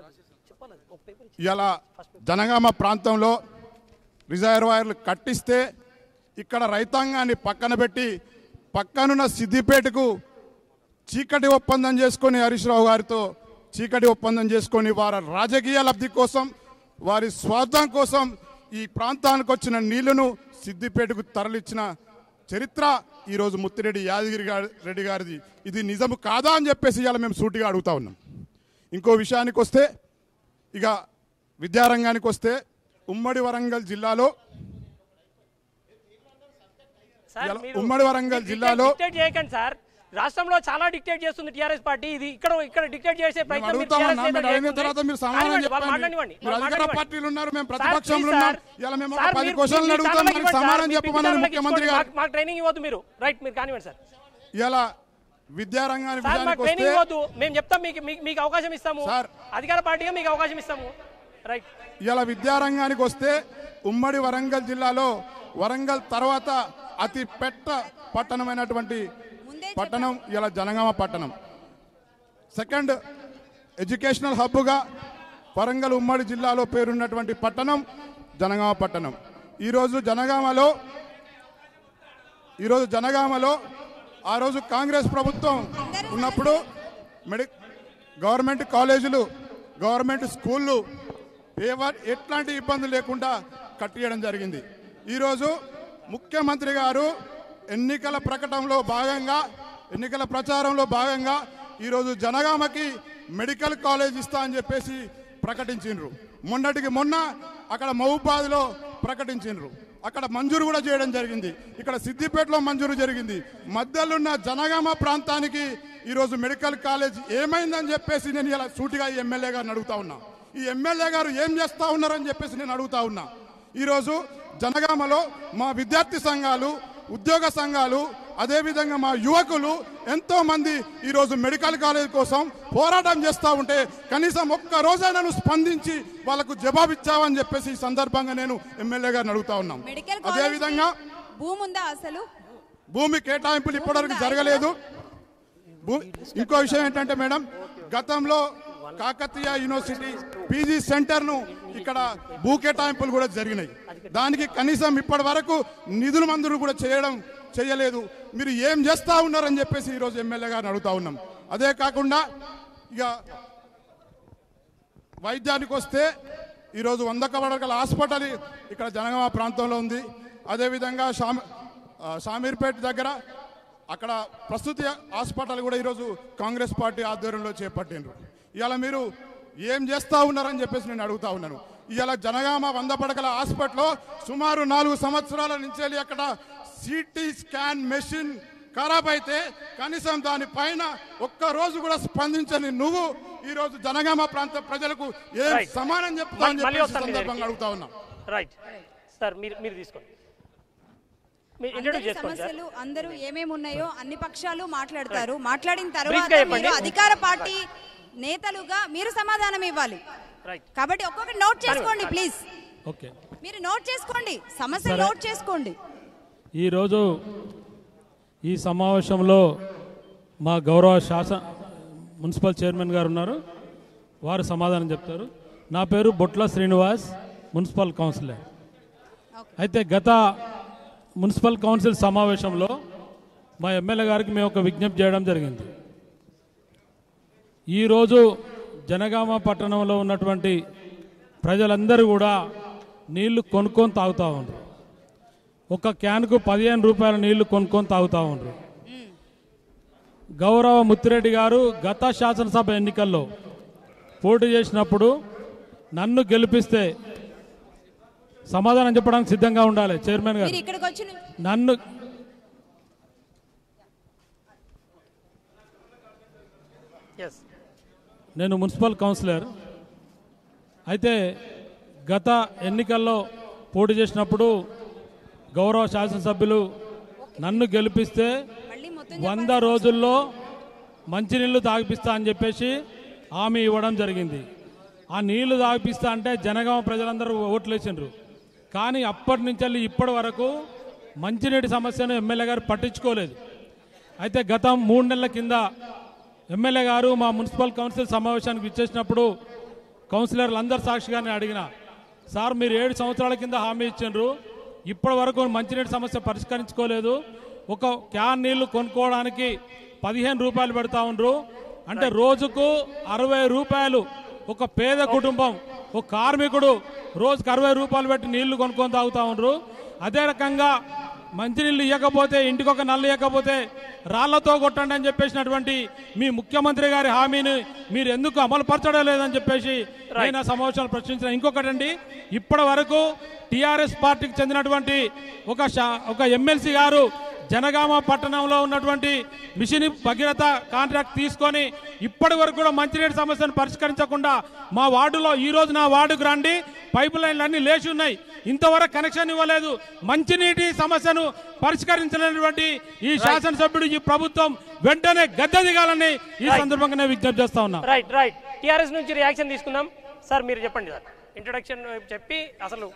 ఇలా జనగామ ప్రాంతంలో రిజర్వాయర్లు కట్టిస్తే ఇక్కడ రైతాంగాన్ని పక్కన పెట్టి పక్కనున్న సిద్దిపేటకు చీకటి ఒప్పందం చేసుకొని హరీష్ రావు గారితో చీకటి ఒప్పందం చేసుకొని వారి రాజకీయ లబ్ధి కోసం వారి స్వార్థం కోసం ఈ ప్రాంతానికి వచ్చిన నీళ్లను సిద్దిపేటకు తరలించిన చరిత్ర ఈరోజు ముత్తిరెడ్డి యాదగిరి గారి రెడ్డి గారిది ఇది నిజము కాదా అని చెప్పేసి ఇవాళ మేము సూటిగా అడుగుతా ఉన్నాం ఇంకో విషయానికి వస్తే ఇక విద్యారంగానికి వస్తే ఉమ్మడి వరంగల్ జిల్లాలో సార్ ఇలా మీరు ఉమ్మడి వరంగల్ మీరు జిల్లాలో- డిక్టేట్ చేయకండి సార్ రాష్ట్రంలో చాలా డిక్టేట్ చేస్తుంది టీఆర్ఎస్ పార్టీ ఇది ఇక్కడ ఇక్కడ డిక్టేట్ చేసే మేము ప్రయత్నం మీరు అడుగుతా TRS ఉన్నాం మీరు నేతలు అడిగిన చేస్తుంది. తర్వాత మీరు సమాధానం కానివ్వండి, వాళ్ళు చెప్పండి మాట్లాడనివ్వండి, మీరు వాళ్ళు అధికార మాట్లాడనివ్వండి. పార్టీలు ఉన్నారు మేము సార్, ప్రతిపక్షంలో ప్లీజ్ ఉన్నాం సార్. ఇలా మేము ఒక సార్, పది మీరు- క్వశ్చన్లు మీరు అడుగుతాం ఛానల్ మనకి ఇవ్వండి సమాధానం సార్, చెప్పమన్నారు మీరు ముఖ్యమంత్రి ఛానల్ గారు మాకు- మాకు ట్రైనింగ్ ఇవ్వద్దు మీరు రైట్ మీరు కానివ్వండి సార్ ఇలా విద్యారంగానికి సార్ మాకు విషయానికి ట్రైనింగ్ వస్తే ఇవ్వద్దు మేము చెప్తాం మీకు మీకు- మీకు అవకాశం ఇస్తాము సార్. అధికార పార్టీగా మీకు అవకాశం ఇస్తాము రైట్ ఇలా విద్యారంగానికి వస్తే ఉమ్మడి వరంగల్ జిల్లాలో వరంగల్ తర్వాత అతి పెట్ట పట్టణమైనటువంటి ముందే పట్టణం ఇలా జనగామ పట్టణం సెకండ్ ఎడ్యుకేషనల్ హబ్గా వరంగల్ ఉమ్మడి జిల్లాలో పేరున్నటువంటి పట్టణం జనగామ పట్టణం ఈరోజు జనగామలో ఈరోజు జనగామలో ఆ రోజు కాంగ్రెస్ ప్రభుత్వం ఉన్నప్పుడు మెడి గవర్నమెంట్ కాలేజీలు గవర్నమెంట్ స్కూళ్ళు ఏవ ఎట్లాంటి ఇబ్బందులు లేకుండా కట్టియడం జరిగింది ఈరోజు ముఖ్యమంత్రి గారు ఎన్నికల ప్రకటనలో భాగంగా ఎన్నికల ప్రచారంలో భాగంగా ఈరోజు జనగామకి మెడికల్ కాలేజ్ ఇస్తా అని చెప్పేసి ప్రకటించిండ్రు మొన్నటికి మొన్న అక్కడ మహబూబాద్లో ప్రకటించిండ్రు అక్కడ మంజూరు కూడా చేయడం జరిగింది ఇక్కడ సిద్దిపేటలో మంజూరు జరిగింది మధ్యలో ఉన్న జనగామ ప్రాంతానికి ఈరోజు మెడికల్ కాలేజ్ ఏమైందని చెప్పేసి నేను ఇలా సూటిగా ఈ ఎమ్మెల్యే గారిని అడుగుతా ఉన్నా ఈ ఎమ్మెల్యే గారు ఏం చేస్తా ఉన్నారని చెప్పేసి నేను అడుగుతా ఉన్నా ఈరోజు జనగామలో మా విద్యార్థి సంఘాలు ఉద్యోగ సంఘాలు అదేవిధంగా మా యువకులు ఎంతో మంది ఈరోజు మెడికల్ కాలేజ్ కోసం పోరాటం చేస్తూ ఉంటే కనీసం ఒక్క రోజైనా నువ్వు స్పందించి వాళ్ళకు జవాబిచ్చావని చెప్పేసి ఈ సందర్భంగా నేను ఎమ్మెల్యే గారిని అడుగుతా ఉన్నాం మెడికల్ అదేవిధంగా భూమి ఉందా అసలు భూమి కేటాయింపులు ఇప్పటివరకు జరగలేదు భూ- ఇంకో విషయం ఏంటంటే మేడం గతంలో కాకతీయ యూనివర్సిటీ పీజీ సెంటర్ను ఇక్కడ భూ కేటాయింపులు కూడా జరిగినాయి దానికి కనీసం ఇప్పటి వరకు నిధులు మంజూరు కూడా చేయడం చేయలేదు మీరు ఏం చేస్తా ఉన్నారని చెప్పేసి ఈరోజు ఎమ్మెల్యే గారిని అడుగుతా ఉన్నాం అదే కాకుండా ఇక వైద్యానికి వస్తే ఈరోజు వంద కవడగల హాస్పిటల్ ఇక్కడ జనగామ ప్రాంతంలో ఉంది అదేవిధంగా షామి ఆ, షామీర్పేట దగ్గర అక్కడ ప్రస్తుత హాస్పిటల్ కూడా ఈరోజు కాంగ్రెస్ పార్టీ ఆధ్వర్యంలో చేపట్టిండ్రు ఇవాళ మీరు ఏం చేస్తా ఉన్నారని చెప్పేసి నేను అడుగుతా ఉన్నాను ఇవాళ జనగామ వంద పడకల హాస్పిటల్లో సుమారు నాలుగు సంవత్సరాల నుంచి వెళ్ళి అక్కడ సిటీ స్కాన్ మెషిన్ ఖరాబ్ అయితే కనీసం దానిపైన ఒక్క రోజు కూడా స్పందించని నువ్వు ఈ రోజు జనగామ ప్రాంత ప్రజలకు ఏం Right. సమానం చెప్తా అని మళ్ళీ చెప్పేసి వస్తాను మీ సందర్భంగా దగ్గరికి. అడుగుతా ఉన్నా రైట్ సార్ మీరు మీరు తీసుకోండి మీరు అందరి ఇంట్రొడ్యూస్ చేసుకోండి సార్ సమస్యలు అందరూ ఏమేమి ఉన్నాయో అన్ని పక్షాలు మాట్లాడతారు మాట్లాడిన Brief తర్వాత గా చెప్పండి. మీరు అధికార పార్టీ నేతలుగా మీరు సమాధానం ఇవ్వాలి రైట్ కాబట్టి ఒక్కొక్కటి నోట్ చేసుకోండి ప్లీజ్ ఓకే మీరు నోట్ చేసుకోండి సమస్య సరే. నోట్ చేసుకోండి ఈరోజు ఈ సమావేశంలో మా గౌరవ శాసన మున్సిపల్ చైర్మన్ గారు ఉన్నారు వారు సమాధానం చెప్తారు నా పేరు బొట్ల శ్రీనివాస్ మున్సిపల్ కౌన్సిలర్ అయితే గత మున్సిపల్ కౌన్సిల్ సమావేశంలో మా ఎమ్మెల్యే గారికి మేము ఒక విజ్ఞప్తి చేయడం జరిగింది ఈరోజు జనగామ పట్టణంలో ఉన్నటువంటి ప్రజలందరూ కూడా నీళ్లు కొనుక్కొని తాగుతూ ఉన్నారు ఒక క్యాన్కు పదిహేను రూపాయల నీళ్లు కొనుక్కొని తాగుతూ ఉన్నారు గౌరవ ముత్తిరెడ్డి గారు గత శాసనసభ ఎన్నికల్లో పోటీ చేసినప్పుడు నన్ను గెలిపిస్తే సమాధానం చెప్పడానికి సిద్ధంగా ఉండాలి చైర్మన్ గారు మీరు ఇక్కడికి వచ్చి నన్ను ఎస్ నేను మున్సిపల్ కౌన్సిలర్ అయితే గత ఎన్నికల్లో పోటీ చేసినప్పుడు గౌరవ శాసనసభ్యులు నన్ను గెలిపిస్తే మళ్ళీ మొత్తం వంద రోజుల్లో మంచినీళ్లు తాగిపిస్తా అని చెప్పేసి హామీ ఇవ్వడం జరిగింది ఆ నీళ్లు తాగిపిస్తా అంటే జనగామ ప్రజలందరూ ఓట్లేసిండ్రు కానీ అప్పటి నుంచి వెళ్ళి ఇప్పటి వరకు మంచినీటి సమస్యను ఎమ్మెల్యే గారు పట్టించుకోలేదు అయితే గత మూడు నెలల కింద ఎమ్మెల్యే గారు మా మున్సిపల్ కౌన్సిల్ సమావేశానికి ఇచ్చేసినప్పుడు కౌన్సిలర్లు అందరు సాక్షిగా నేను అడిగిన సార్ మీరు ఏడు సంవత్సరాల కింద హామీ ఇచ్చిండ్రు ఇప్పటి వరకు మంచినీటి సమస్య పరిష్కరించుకోలేదు ఒక క్యాన్ నీళ్లు కొనుక్కోవడానికి పదిహేను రూపాయలు పెడతా ఉండ్రు అంటే రోజుకు అరవై రూపాయలు ఒక పేద కుటుంబం ఒక కార్మికుడు రోజుకు అరవై రూపాయలు పెట్టి నీళ్లు కొనుక్కొని తాగుతా ఉండ్రు అదే రకంగా మంచినీళ్ళు ఇవ్వకపోతే ఇంటికి ఒక నల్లు ఇవ్వకపోతే రాళ్లతో కొట్టండి అని చెప్పేసినటువంటి మీ ముఖ్యమంత్రి గారి హామీని మీరు ఎందుకు అమలు పరచడం లేదని చెప్పేసి నేను ఆ సమావేశాలు ప్రశ్నించిన ఇంకొకటండి ఇప్పటి వరకు టిఆర్ఎస్ పార్టీకి చెందినటువంటి ఒక శా- ఒక ఎమ్మెల్సీ గారు జనగామ పట్టణంలో ఉన్నటువంటి మిషన్ భగీరథ కాంట్రాక్ట్ తీసుకొని ఇప్పటి వరకు కూడా మంచినీటి సమస్యను పరిష్కరించకుండా మా వార్డులో ఈ రోజు నా వార్డుకు రండి పైప్ లైన్లు అన్ని లేచి ఉన్నాయి ఇంతవరకు కనెక్షన్ ఇవ్వలేదు మంచినీటి సమస్యను పరిష్కరించినటువంటి ఈ శాసనసభ్యుడు ఈ ప్రభుత్వం వెంటనే గద్దె దిగాలని ఈ సందర్భంగా నేను విజ్ఞప్తి చేస్తా ఉన్నా రైట్ రైట్ టిఆర్ఎస్ నుంచి రియాక్షన్ తీసుకుందాం సార్ మీరు చెప్పండి సార్ ఇంట్రొడక్షన్ చెప్పి అసలు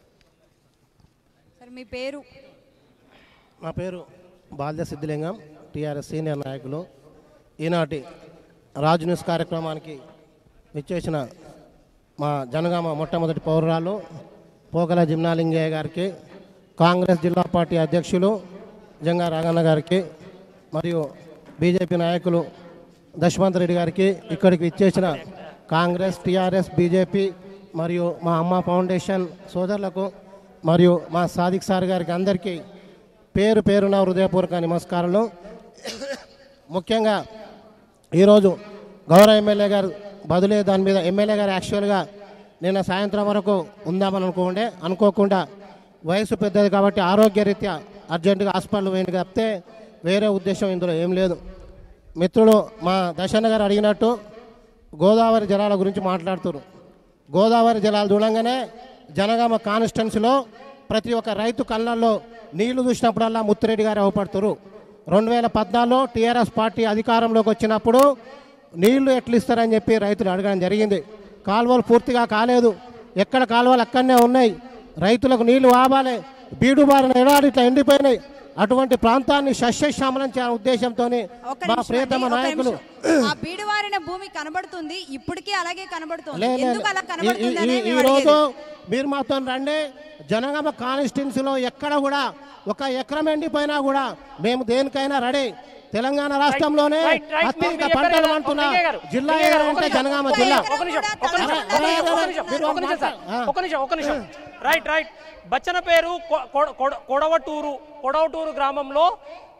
సార్ మీ పేరు నా పేరు బాల్య సిద్ధిలింగం టీఆర్ఎస్ సీనియర్ నాయకులు ఈనాటి రాజు న్యూస్ కార్యక్రమానికి ఇచ్చేసిన మా జనగామ మొట్టమొదటి పౌరురాలు పోకల జిమ్నాలింగయ్య గారికి కాంగ్రెస్ జిల్లా పార్టీ అధ్యక్షులు జంగా రాగన్న గారికి మరియు బీజేపీ నాయకులు దశవంత్ రెడ్డి గారికి ఇక్కడికి ఇచ్చేసిన కాంగ్రెస్ టీఆర్ఎస్ బీజేపీ మరియు మా అమ్మ ఫౌండేషన్ సోదరులకు మరియు మా సాదిక్ సార్ గారికి అందరికీ పేరు పేరున హృదయపూర్వక నమస్కారాలు ముఖ్యంగా ఈరోజు గౌరవ ఎమ్మెల్యే గారు బదులే దాని మీద ఎమ్మెల్యే గారు యాక్చువల్గా నిన్న సాయంత్రం వరకు ఉందామని అనుకోండే అనుకోకుండా వయసు పెద్దది కాబట్టి ఆరోగ్యరీత్యా అర్జెంటుగా హాస్పిటల్ పోయింది తప్పితే వేరే ఉద్దేశం ఇందులో ఏం లేదు మిత్రులు మా దర్శన గారు అడిగినట్టు గోదావరి జలాల గురించి మాట్లాడుతున్నారు గోదావరి జలాలు చూడంగానే జనగామ కాన్స్టిట్యున్సీలో ప్రతి ఒక్క రైతు కళ్ళల్లో నీళ్లు చూసినప్పుడల్లా ముత్తిరెడ్డి గారు అవపడుతున్నారు రెండు వేల పద్నాలుగులో టీఆర్ఎస్ పార్టీ అధికారంలోకి వచ్చినప్పుడు నీళ్లు ఎట్లు ఇస్తారని చెప్పి రైతులు అడగడం జరిగింది కాలువలు పూర్తిగా కాలేదు ఎక్కడ కాలువలు అక్కడనే ఉన్నాయి రైతులకు నీళ్లు వాబాలే బీడు బారిన ఎడారి ఇట్లా ఎండిపోయినాయి అటువంటి ప్రాంతాన్ని సస్యశ్యామలం చేయాలనే ఉద్దేశంతో ఒక్క మా నిమిషం ప్రియతమ అండి, ఒక్క నాయకులు నిమిషం. ఆ బీడువారిన భూమి కనబడుతుంది ఇప్పటికీ అలాగే కనబడుతుంది లే, లే, ఎందుకు అలా లే. ఈ- కనబడుతుంది ఈ- అనేది ఈ మేము రోజు అడిగేది. మీరు మాతో రండి జనగామ కాన్స్టిట్యున్సీలో ఎక్కడ కూడా ఒక ఎకరం ఎండిపోయినా కూడా మేము దేనికైనా రెడీ తెలంగాణ రాష్ట్రంలోనే రైట్, రైట్. అత్యధిక మీరు చెప్పారు పంటలు కదా, పండుతున్న లింగయ్య గారు, జిల్లా లింగయ్య గారు, ఏదంటే ఒక నిమిషం. జనగామ ఒక జిల్లా ఎకరం ఒక నిమిషం కూడా ఒక నిమిషం తలపెట్టలేదు. ఒక నిమిషం, ఒక అరే, నిమిషం మీరు ఒక నిమిషం సార్ ఆ. ఒక నిమిషం ఒక నిమిషం రైట్ రైట్ బచ్చన పేరు కొ- కొ- కొడ- కొడవటూరు కొడవటూరు గ్రామంలో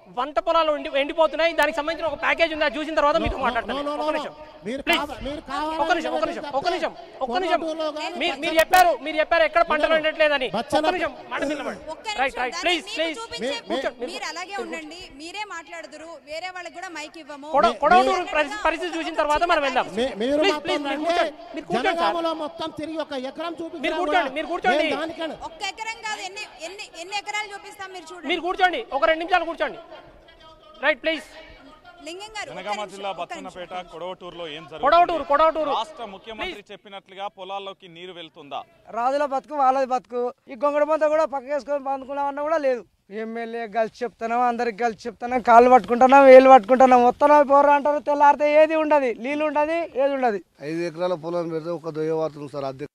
వంట పొలాలు ఎండి ఎండిపోతున్నాయి దానికి సంబంధించిన ఒక ప్యాకేజ్ ఉంది అది చూసిన తర్వాత మీతో మాట్లాడతాను no, no, ఒక్క no. నిమిషం మీరు Please. కావ- మీరు కావాలని ఒక్క నిమిషం ఒక్క నిమిషం ఒక్క నిమిషం ఒక్క నిమిషం కొనటూరులో కానీ మీరు మీరు చెప్పారు మీరు చెప్పారు ఎక్కడ పంటలు వినరు. ఉండట్లేదని బచ్చన- ఒక్క నిమిషం మాట నిలబడి ఒక్క రైట్ నిమిషం రైట్ దాన్ని ప్లీజ్ మీకు ప్లీజ్ చూపించే కూర్చోండి మీరు మీరు అలాగే ఉండండి మీరే మాట్లాడుదురు వేరే వాళ్ళకి కూడా మైక్ ఇవ్వము కొడ- మీరు కొడవటూరు అన్నట్టుగా పరిస్థితి- పరిస్థితి చూసిన తర్వాత మనం వెళ్దాం మీ- మీరు Please, మాత్రం please, మీరు రండి. కూర్చోండి మీరు కూర్చోండి సార్ జనగామలో మొత్తం తిరిగి ఒక ఎకరం చూపించినా మీరు కూడా కూర్చోండి, మీరు కూర్చోండి. నేను దానికన్నా ఒక్క ఎకరం కాదు ఎన్ని ఎన్ని ఎన్ని ఎకరాలు చూపిస్తాం మీరు చూడండి మీరు కూర్చోండి ఒక రెండు నిమిషాలు కూర్చోండి రైట్ ప్లీజ్ లింగం గారు ఒక్క జనగామ నిమిషం, జిల్లా ఒక్క నిమిషం. బచ్చన్నపేట కొడవటూరులో ఏం కొడవటూరు జరుగుతుంది కొడవటూరు రాష్ట్ర ముఖ్యమంత్రి చెప్పినట్లుగా పొలాల్లోకి నీరు వెళ్తుందా రాజుల బతుకు వాళ్ళది బతుకు ఈ గొంగడి బొంత కూడా పక్క వేసుకొని పందుకున్నామన్నా కూడా లేదు ఎమ్మెల్యే కలిసి చెప్తున్నాం అందరికి కలిసి చెప్తున్నాం కాళ్ళు పట్టుకుంటున్నాం వేలు పట్టుకుంటున్నాం వస్తున్నాం పోరా అంటారు తెల్లారితే ఏది ఉండదు నీళ్ళు ఉండదు ఏది ఉండదు ఐదు ఎకరాల పొలం పెడితే ఒక దొయ్య వాడుతుంది సార్ అద్దె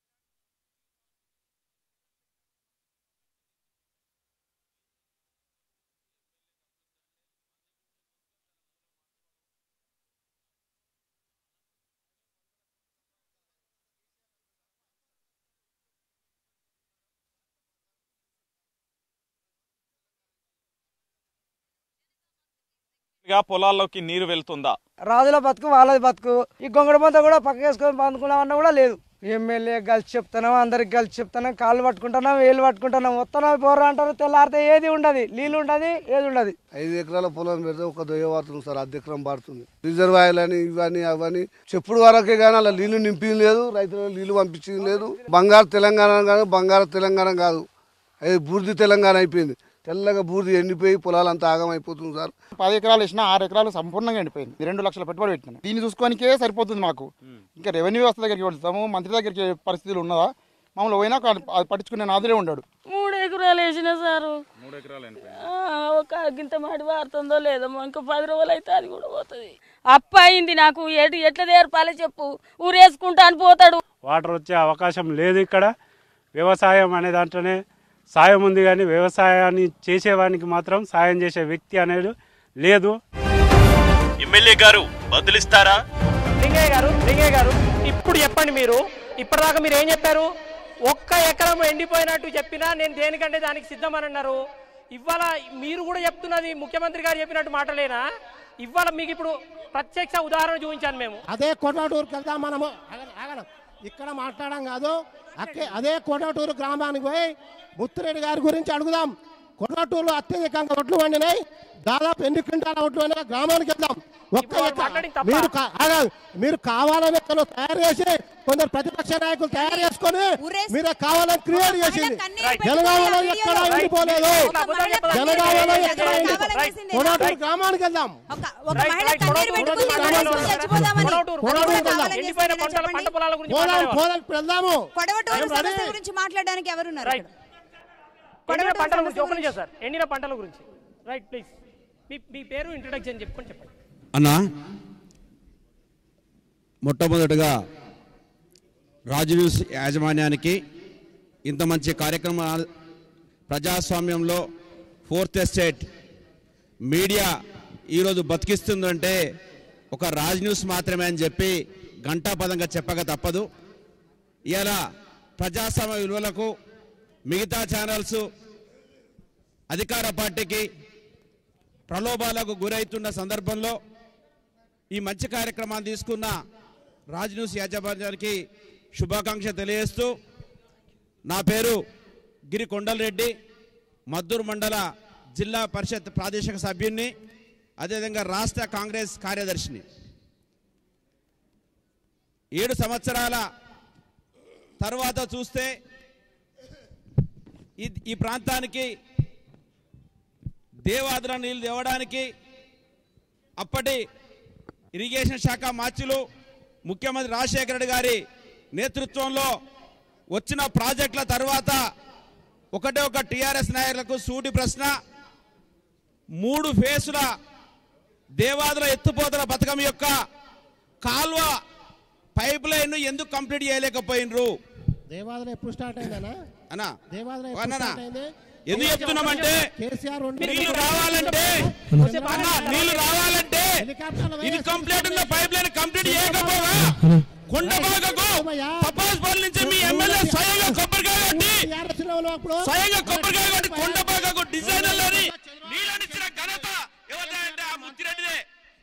గా పొలాల్లోకి నీరు వెళ్తుందా రాజుల బతుకు వాళ్ళది బతుకు ఈ గొంగడి బొంత కూడా పక్క వేసుకొని పందుకున్నామన్నా కూడా లేదు ఎమ్మెల్యే కలిసి చెప్తున్నాం అందరికి కలిసి చెప్తున్నాం కాళ్ళు పట్టుకుంటున్నాం వేలు పట్టుకుంటున్నాం వస్తున్నాం పోరా అంటారు తెల్లారితే ఏది ఉండదు నీళ్ళు ఉండదు ఏది ఉండదు ఐదు ఎకరాల పొలం పెడితే ఒక దొయ్య వాడుతుంది సార్ అద్దె ఎకరం పడుతుంది రిజర్వాయర్లు అని ఇవన్నీ అవన్నీ చెప్పుడు వరకే కానీ అలా నీళ్లు నింపింది లేదు రైతులకు నీళ్లు పంపించింది లేదు బంగారు తెలంగాణ కాదు బంగారు తెలంగాణ కాదు అది బూర్ది తెలంగాణ అయిపోయింది తెల్లగా బూర్ది ఎండిపోయి పొలాలంతా ఆగం అయిపోతుంది సార్ పది ఎకరాలు వేసినా ఆరు ఎకరాలు సంపూర్ణంగా ఎండిపోయింది రెండు లక్షల పెట్టుబడి పెట్టినాం దీన్ని చూసుకోనికే సరిపోతుంది మాకు ఇంకా రెవెన్యూ వ్యవస్థ దగ్గరికి వెళ్తాము మంత్రి దగ్గరికి పరిస్థితులు ఉన్నదా మామూలు పోయినా అది పట్టించుకునే నాదులే ఉండాడు మూడు ఎకరాలు వేసిన సారు మూడు ఎకరాలు ఆ, ఒక గింత మాడి వారుతుందో లేదో ఇంకో పది రోజులు అయితే అది కూడా పోతుంది అప్ప అయింది నాకు ఎటు ఎట్లా నేర్పాలి చెప్పు ఊరేసుకుంటా అని పోతాడు వాటర్ వచ్చే అవకాశం లేదు ఇక్కడ వ్యవసాయం అనే దాంట్లోనే సాయం ఉంది కానీ వ్యవసాయాన్ని చేసేవానికి మాత్రం సాయం చేసే వ్యక్తి అనేది లేదు ఎమ్మెల్యే గారు బదులిస్తారా లింగయ్య గారు లింగయ్య గారు ఇప్పుడు చెప్పండి మీరు ఇప్పటిదాకా మీరు ఏం చెప్పారు ఒక్క ఎకరం ఎండిపోయినట్టు చెప్పినా నేను దేనికంటే దానికి సిద్ధమని అన్నారు ఇవాళ మీరు కూడా చెప్తున్నది ముఖ్యమంత్రి గారు చెప్పినట్టు మాటలేనా ఇవాళ మీకు ఇప్పుడు ప్రత్యక్ష ఉదాహరణ చూపించాను మేము అదే కొటాటూరుకి వెళ్దాం మనము ఆగండి, ఆగండి. ఇక్కడ మాట్లాడడం కాదు అక్కే అదే కొటాటూరు గ్రామానికి పోయి ముత్తిరెడ్డి గారి గురించి అడుగుదాం కొటాటూరులో అత్యధికంగా ఒట్లు వండినాయి దాదాపు ఎన్ని క్వింటాల ఒట్లు వండినా గ్రామానికి వెళ్దాం ఒక్క ఇప్పుడు ఎక్క- మాట్లాడింది తప్ప. మీరు కా- ఆగండి. మీరు కావాలని ఇక్కడ తయారు చేసి కొందరు ప్రతిపక్ష నాయకులు తయారు చేసుకొని మీరే కావాలని క్రియేట్ చేసింది జనగామలో ఎక్కడ ఎండిపోలేదు జనగామలో ఎక్కడ ఎండిపోలేదు కొటాటూరు గ్రామానికి వెళ్దాం ఒక మహిళ కన్నీరు పెట్టుకుని మనసులో చచ్చిపోదామని కొడవటూరు అది కూడా వెళ్దాం. కావాలని ఎండిపోయిన చేసిందని పంటల చెప్పండి. పంట పొలాల గురించి పోదాం మాట్లాడేవారు. పోదాం ఇప్పుడు వెళ్దాము కొడవటూరు I'm ready. సమస్య గురించి మాట్లాడడానికి ఎవరున్నారు రైట్ ఎండిన పంటల గురించి ఓపెన్ చేశారు సార్ ఎండిన పంటల గురించి రైట్ ప్లీజ్ మీ మీ పేరు ఇంట్రొడక్షన్ చెప్పుకొని చెప్పండి అన్నా మొట్టమొదటగా రాజు న్యూస్ యాజమాన్యానికి ఇంత మంచి కార్యక్రమం ప్రజాస్వామ్యంలో ఫోర్త్ ఎస్టేట్ మీడియా ఈరోజు బతికిస్తుందంటే ఒక రాజ్ న్యూస్ మాత్రమే అని చెప్పి ఘంటాపదంగా చెప్పక తప్పదు ఇలా ప్రజాస్వామ్య విలువలకు మిగతా ఛానల్స్ అధికార పార్టీకి ప్రలోభాలకు గురవుతున్న సందర్భంలో ఈ మంచి కార్యక్రమాన్ని తీసుకున్న రాజ్ న్యూస్ యాజమాన్యానికి శుభాకాంక్ష తెలియజేస్తూ నా పేరు గిరి కొండలరెడ్డి మద్దూరు మండల జిల్లా పరిషత్ ప్రాదేశిక సభ్యుణ్ణి అదేవిధంగా రాష్ట్ర కాంగ్రెస్ కార్యదర్శిని ఏడు సంవత్సరాల తర్వాత చూస్తే ఈ ఈ ప్రాంతానికి దేవాదుల నీళ్లు తేవడానికి అప్పటి ఇరిగేషన్ శాఖ మార్చులు ముఖ్యమంత్రి రాజశేఖర రెడ్డి గారి నేతృత్వంలో వచ్చిన ప్రాజెక్టుల తర్వాత ఒకటే ఒక టీఆర్ఎస్ నాయకులకు సూటి ప్రశ్న మూడు ఫేసుల దేవాదుల ఎత్తుపోతల పథకం యొక్క కాల్వ పైప్ లైన్ ఎందుకు కంప్లీట్ చేయలేకపోయినరు దేవాలయం ఎప్పుడు స్టార్ట్ అయిందనా అన్నా దేవాలయం ఓ ఎప్పుడు అన్ననా, స్టార్ట్ అయింది ఎందుకు చెప్తున్నామంటే కేసీఆర్ ఉండి- నీళ్లు రావాలంటే అన్నా, నీళ్లు రావాలంటే ఇది కంప్లీట్ ఉన్న పైప్ లైన్ కంప్లీట్ చేయకపోగా కొండబాగకు తపాస్పల్లి నుంచి మీ ఎమ్మెల్యే స్వయంగా కొబ్బరికాయ కొట్టి స్వయంగా కొబ్బరికాయ కొట్టి కొండబాగకు డిజైనర్లని నీళ్ళనిచ్చిన ఘనత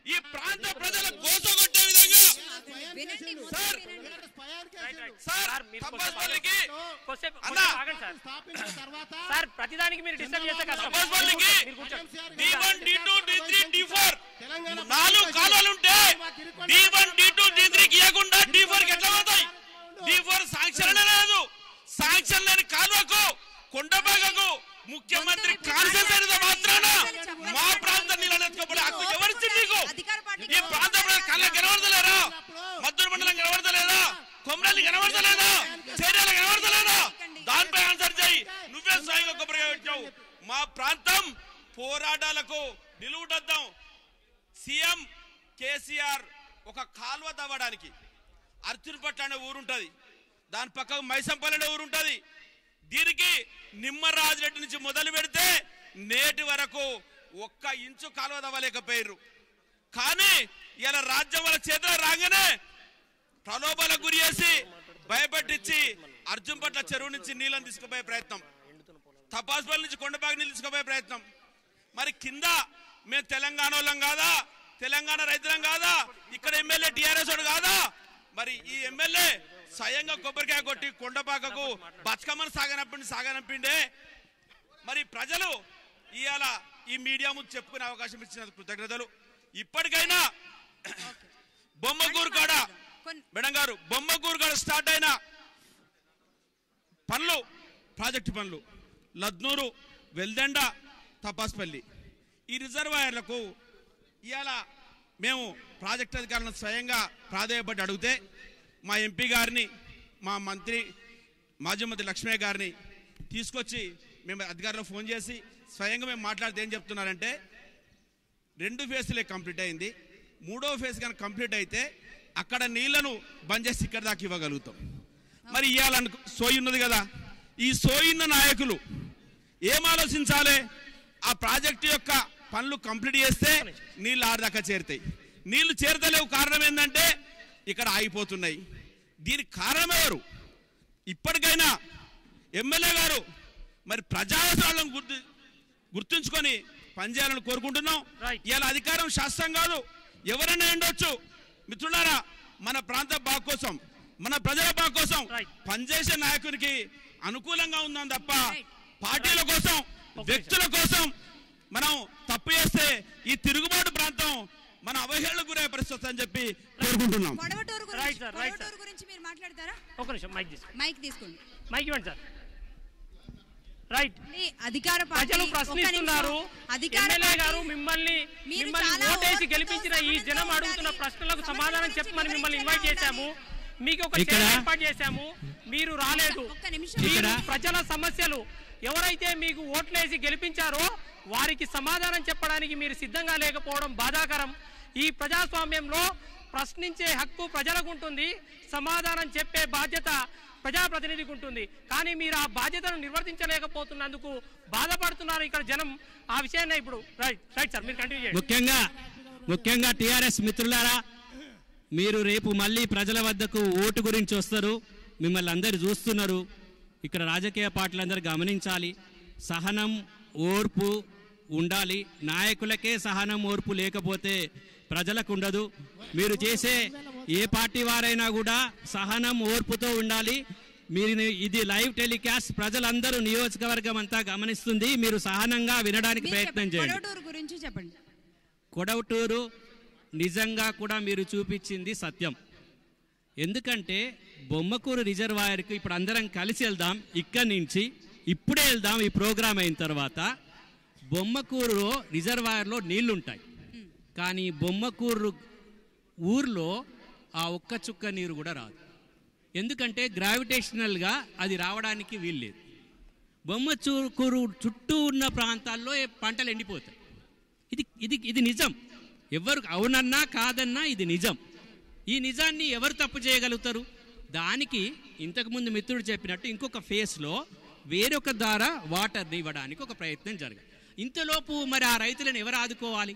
ఈ ప్రాంత ప్రజల గోసగొట్టే విధంగా సార్ సార్ తపాస్పల్లికి అన్నా సార్ ప్రతిదానికి మీరు డిస్టర్బ్ చేస్తే కష్టం తపాస్పల్లికి మీరు కూర్చోండి. D one D two D three D four నాలుగు కాలువలు ఉంటే D one D two D three ఇవ్వకుండా డి ఫోర్ కి ఎట్లా పోతాయి డి ఫోర్ శాంక్షన్ లేదు శాంక్షన్ లేని కాలువకు కొండబాగకు ముఖ్యమంత్రి కాన్సెన్స్ అయినంత మాత్రాన మా ప్రాంతం నిలనెత్తుకోబడి హక్కు ఎవరిచ్చింది నీకు ఈ ప్రాంత ప్రజలు కళ్ళ కనబడతలేరా మద్దూరు మండలం కనబడతలేదా కొమరల్లి కనబడతలేదా చర్యలు కనబడతలేదా దానిపై ఆన్సర్ చేయి నువ్వే స్వయంగా కొబ్బరిగా వచ్చావు మా ప్రాంతం పోరాటాలకు నిలువుటద్దాం సీఎం కేసీఆర్ ఒక కాలువ తవ్వడానికి అర్చున్పట్ల అనే ఊరుంటది దాని పక్కకు మైసంపల్లి అనే ఊరుంటది దీనికి నిమ్మరాజురెడ్డి నుంచి మొదలు పెడితే నేటి వరకు ఒక్క ఇంచు కాలువ తవ్వలేకపోయారు కానీ ఇలా రాజ్యం వాళ్ళ చేతిలో రాగానే ప్రలోభాలకు గురి చేసి భయపెట్టించి అర్జున్ పట్ల చెరువు నుంచి నీళ్ళని తీసుకుపోయే ప్రయత్నం తపాస్పల్లి నుంచి కొండబాగ్ నీళ్ళు తీసుకుపోయే ప్రయత్నం మరి కింద మేము తెలంగాణ వాళ్ళం కాదా తెలంగాణ రైతులం కాదా ఇక్కడ ఎమ్మెల్యే టిఆర్ఎస్ వాడు కాదా మరి ఈ ఎమ్మెల్యే స్వయంగా కొబ్బరికాయ కొట్టి కొండపాకకు బతుకమ్మను సాగనంపిండి సాగనంపిండే మరి ప్రజలు ఇవాళ ఈ మీడియా ముందు చెప్పుకునే అవకాశం ఇచ్చినందుకు కృతజ్ఞతలు ఇప్పటికైనా బొమ్మకూరు కాడ మేడం గారు బొమ్మకూరు కాడ స్టార్ట్ అయిన పనులు ప్రాజెక్టు పనులు లద్నూరు వెల్దండ తపాస్పల్లి ఈ రిజర్వాయర్లకు ఇవాళ మేము ప్రాజెక్ట్ అధికారులను స్వయంగా ప్రాధాన్యపడి అడిగితే మా ఎంపీ గారిని మా మంత్రి మాజీ మంత్రి లక్ష్మయ్య గారిని తీసుకొచ్చి మేము అధికారులకు ఫోన్ చేసి స్వయంగా మేము మాట్లాడితే ఏం చెప్తున్నారంటే రెండు ఫేజ్లే కంప్లీట్ అయింది మూడో ఫేజ్ కనుక కంప్లీట్ అయితే అక్కడ నీళ్లను బంద్ చేసి ఇక్కడ దాకా ఇవ్వగలుగుతాం మరి ఇవ్వాలను సోయి ఉన్నది కదా ఈ సోయిన్న నాయకులు ఏం ఆలోచించాలి ఆ ప్రాజెక్టు యొక్క పనులు కంప్లీట్ చేస్తే నీళ్ళు ఆడదాకా చేరుతాయి నీళ్లు చేరతలేవు కారణం ఏంటంటే ఇక్కడ ఆగిపోతున్నాయి దీనికి కారణం ఎవరు ఇప్పటికైనా ఎమ్మెల్యే గారు మరి ప్రజావసరాలను గుర్తు గుర్తుంచుకొని పనిచేయాలని కోరుకుంటున్నాం ఇవాళ అధికారం శాస్త్రం కాదు ఎవరైనా ఉండొచ్చు మిత్రులారా మన ప్రాంత బాగు కోసం మన ప్రజల బాగు కోసం పనిచేసే నాయకునికి అనుకూలంగా ఉందని తప్ప పార్టీల కోసం వ్యక్తుల కోసం మనం తప్పు చేస్తే ఈ తిరుగుబాటు ప్రాంతం మన అవహేళనకు గురయ్యే పరిస్థితి అని చెప్పి కోరుకుంటున్నాం కొడవటూరు రైట్ గురించి సార్ రైట్ సార్ కొడవటూరు గురించి మీరు మాట్లాడతారా ఒక నిమిషం మైక్ తీసుకోండి మైక్ తీసుకోండి మైక్ ఇవ్వండి సార్ రైట్ ఈ అధికార పార్టీ ప్రజలు ఒక్క ప్రశ్నిస్తున్నారు నిమిషం. అధికార ఎమ్మెల్యే పార్టీ- గారు మిమ్మల్ని మీరు మిమ్మల్ని చాలా ఓటేసి ఓర్పుతో, గెలిపించిన ఈ జనం అడుగుతున్న ప్రశ్నలకు సమాధానం చెప్పమని మిమ్మల్ని ఇన్వైట్ చేశాము మీకు ఒక ఇక్కడ- చైర్ ఏర్పాటు చేశాము మీరు రాలేదు మీరు ఇక్కడ- ప్రజల సమస్యలు ఎవరైతే మీకు ఓట్లేసి గెలిపించారో వారికి సమాధానం చెప్పడానికి మీరు సిద్ధంగా లేకపోవడం బాధాకరం ఈ ప్రజాస్వామ్యంలో ప్రశ్నించే హక్కు ప్రజలకు ఉంటుంది సమాధానం చెప్పే బాధ్యత ప్రజాప్రతినిధికి ఉంటుంది కానీ మీరు ఆ బాధ్యతను నిర్వర్తించలేకపోతున్నందుకు బాధపడుతున్నారు ఇక్కడ జనం ఆ విషయాన్ని ఇప్పుడు రైట్ రైట్ సార్ మీరు కంటిన్యూ చేయండి ముఖ్యంగా ముఖ్యంగా టిఆర్ఎస్ మిత్రులారా మీరు రేపు మళ్ళీ ప్రజల వద్దకు ఓటు గురించి వస్తారు మిమ్మల్ని అందరు చూస్తున్నారు ఇక్కడ రాజకీయ పార్టీలందరూ గమనించాలి సహనం ఓర్పు ఉండాలి నాయకులకే సహనం ఓర్పు లేకపోతే ప్రజలకు ఉండదు మీరు చేసే ఏ పార్టీ వారైనా కూడా సహనం ఓర్పుతో ఉండాలి మీరు ఇది లైవ్ టెలికాస్ట్ ప్రజలందరూ నియోజకవర్గం అంతా గమనిస్తుంది మీరు సహనంగా వినడానికి మీరు ప్రయత్నం చెప్పండి. చేయండి కొడవటూరు గురించి చెప్పండి కొడవటూరు నిజంగా కూడా మీరు చూపించింది సత్యం ఎందుకంటే బొమ్మకూరు రిజర్వాయర్కి ఇప్పుడు అందరం కలిసి వెళ్దాం ఇక్కడి నుంచి ఇప్పుడే వెళ్దాం ఈ ప్రోగ్రామ్ అయిన తర్వాత బొమ్మకూరు రిజర్వాయర్లో నీళ్లుంటాయి కానీ బొమ్మకూరు ఊర్లో ఆ ఒక్క చుక్క నీరు కూడా రాదు ఎందుకంటే గ్రావిటేషనల్గా అది రావడానికి వీల్లేదు బొమ్మచూరుకూరు చుట్టూ ఉన్న ప్రాంతాల్లో ఏ పంటలు ఎండిపోతాయి ఇది ఇది ఇది నిజం ఎవరు అవునన్నా కాదన్నా ఇది నిజం ఈ నిజాన్ని ఎవరు తప్పు చేయగలుగుతారు దానికి ఇంతకుముందు మిత్రుడు చెప్పినట్టు ఇంకొక ఫేస్లో వేరొక ద్వారా వాటర్ని ఇవ్వడానికి ఒక ప్రయత్నం జరగాలి ఇంతలోపు మరి ఆ రైతులను ఎవరు ఆదుకోవాలి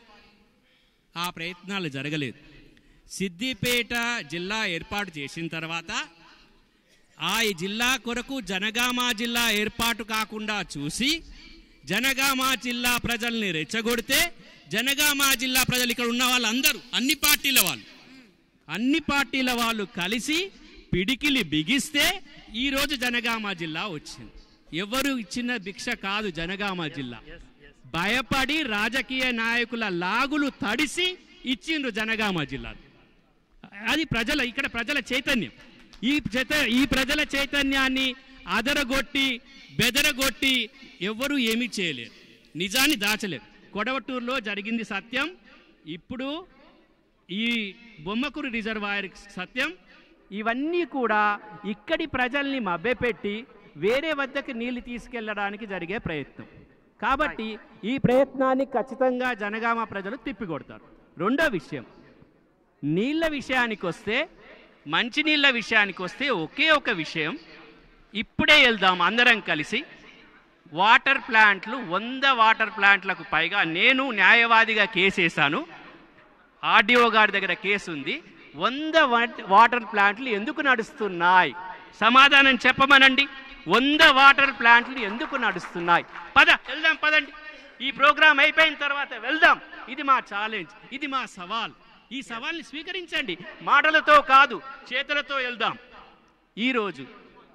ఆ ప్రయత్నాలు జరగలేదు సిద్దిపేట జిల్లా ఏర్పాటు చేసిన తర్వాత ఆ జిల్లా కొరకు జనగామ జిల్లా ఏర్పాటు కాకుండా చూసి జనగామ జిల్లా ప్రజల్ని రెచ్చగొడితే జనగామ జిల్లా ప్రజలు ఇక్కడ ఉన్న వాళ్ళందరూ అన్ని పార్టీల వాళ్ళు అన్ని పార్టీల వాళ్ళు కలిసి పిడికిలి బిగిస్తే ఈరోజు జనగామ జిల్లా వచ్చింది ఎవరు ఇచ్చిన భిక్ష కాదు జనగామ జిల్లా భయపడి రాజకీయ నాయకుల లాగులు తడిసి ఇచ్చిండ్రు జనగామ జిల్లా అది ప్రజల ఇక్కడ ప్రజల చైతన్యం ఈ చేత ఈ ప్రజల చైతన్యాన్ని అదరగొట్టి బెదరగొట్టి ఎవ్వరూ ఏమీ చేయలేరు నిజాన్ని దాచలేరు కొడవటూరులో జరిగింది సత్యం ఇప్పుడు ఈ బొమ్మకూరు రిజర్వాయర్ సత్యం ఇవన్నీ కూడా ఇక్కడి ప్రజల్ని మభ్యపెట్టి వేరే వద్దకు నీళ్లు తీసుకెళ్లడానికి జరిగే ప్రయత్నం కాబట్టి ఈ ప్రయత్నాన్ని ఖచ్చితంగా జనగామ ప్రజలు తిప్పికొడతారు రెండో విషయం నీళ్ళ విషయానికి వస్తే మంచినీళ్ళ విషయానికి వస్తే ఒకే ఒక విషయం ఇప్పుడే వెళ్దాం అందరం కలిసి వాటర్ ప్లాంట్లు వంద వాటర్ ప్లాంట్లకు పైగా నేను న్యాయవాదిగా కేసేశాను ఆర్డీఓ గారి దగ్గర కేసు ఉంది వంద వాట్- వాటర్ ప్లాంట్లు ఎందుకు నడుస్తున్నాయి సమాధానం చెప్పమనండి వంద వాటర్ ప్లాంట్లు ఎందుకు నడుస్తున్నాయి పద వెళ్దాం పదండి ఈ ప్రోగ్రాం అయిపోయిన తర్వాత వెళ్దాం ఇది మా ఛాలెంజ్ ఇది మా సవాల్ ఈ సవాల్ని స్వీకరించండి మాటలతో కాదు చేతులతో వెళ్దాం ఈరోజు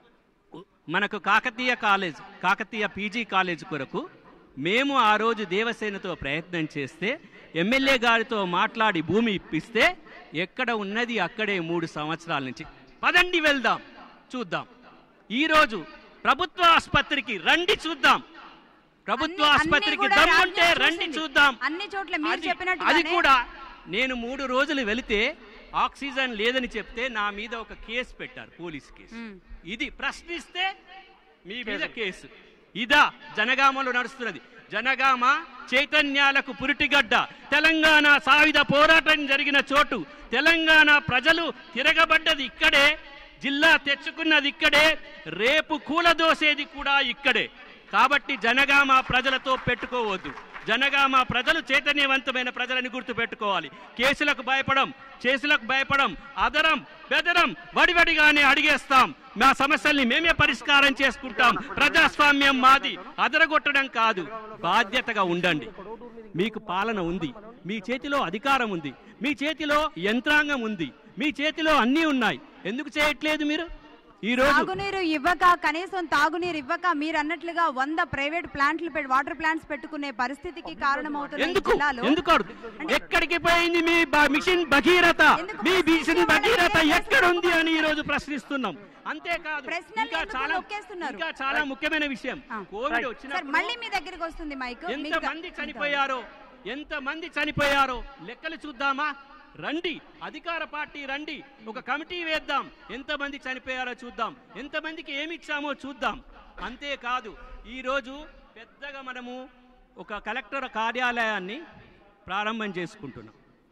మనకు Kakatiya college Kakatiya PG college కొరకు మేము ఆ రోజు దేవసేనతో ప్రయత్నం చేస్తే ఎమ్మెల్యే గారితో మాట్లాడి భూమి ఇప్పిస్తే ఎక్కడ ఉన్నది అక్కడే మూడు సంవత్సరాల నుంచి పదండి వెళ్దాం చూద్దాం ఈరోజు ప్రభుత్వ ఆసుపత్రికి రండి చూద్దాం ప్రభుత్వ అన్ని- ఆసుపత్రికి అన్ని కూడా దమ్ముంటే రాజ్యం రండి చూసింది. చూద్దాం అన్ని చోట్ల మీరు అది- చెప్పినట్టుగానే అది కూడా నేను మూడు రోజులు వెళితే ఆక్సిజన్ లేదని చెప్తే నా మీద ఒక కేసు పెట్టారు పోలీస్ కేసు ఇది ప్రశ్నిస్తే మీ మీద కేసు ఇదా జనగామలో నడుస్తున్నది జనగామ చైతన్యాలకు పురిటిగడ్డ తెలంగాణ సాయుధ పోరాటం జరిగిన చోటు తెలంగాణ ప్రజలు తిరగబడ్డది ఇక్కడే జిల్లా తెచ్చుకున్నది ఇక్కడే రేపు కూలదోసేది కూడా ఇక్కడే కాబట్టి జనగామ ప్రజలతో పెట్టుకోవద్దు జనగామ ప్రజలు చైతన్యవంతమైన ప్రజలని గుర్తు పెట్టుకోవాలి కేసులకు భయపడం కేసులకు భయపడం అదరం బెదరం వడివడిగానే అడిగేస్తాం మా సమస్యల్ని మేమే పరిష్కారం చేసుకుంటాం ప్రజాస్వామ్యం మాది అదరగొట్టడం కాదు బాధ్యతగా ఉండండి మీకు పాలన ఉంది మీ చేతిలో అధికారం ఉంది మీ చేతిలో యంత్రాంగం ఉంది మీ చేతిలో అన్నీ ఉన్నాయి ఎందుకు చేయట్లేదు మీరు ఈ రోజు తాగునీరు ఇవ్వక కనీసం తాగునీరు ఇవ్వక మీరు అన్నట్లుగా వంద ప్రైవేట్ ప్లాంట్లు పెట్టి వాటర్ ప్లాంట్స్ పెట్టుకునే పరిస్థితికి కారణమవుతున్న ఈ ఎందుకు జిల్లాలో ఎందుకు అడు- ఎక్కడికి పోయింది మీ బ- మిషన్ భగీరథ మీ మిషన్ భగీరథ ఎక్కడుంది అని ఈ రోజు ప్రశ్నిస్తున్నాం అంతేకాదు ఇంకా చాలా ఇంకా చాలా ముఖ్యమైన విషయం కోవిడ్ సార్ వచ్చినప్పుడు మళ్ళీ మీ దగ్గరికి వస్తుంది మైక్ ఎంత మంది చనిపోయారో ఎంత మంది చనిపోయారో లెక్కలు చూద్దామా రండి అధికార పార్టీ రండి ఒక కమిటీ వేద్దాం ఎంతమంది చనిపోయారో చూద్దాం ఎంతమందికి ఏమి ఇచ్చామో చూద్దాం అంతేకాదు ఈరోజు పెద్దగా మనము ఒక కలెక్టర్ కార్యాలయాన్ని ప్రారంభం చేసుకుంటున్నాం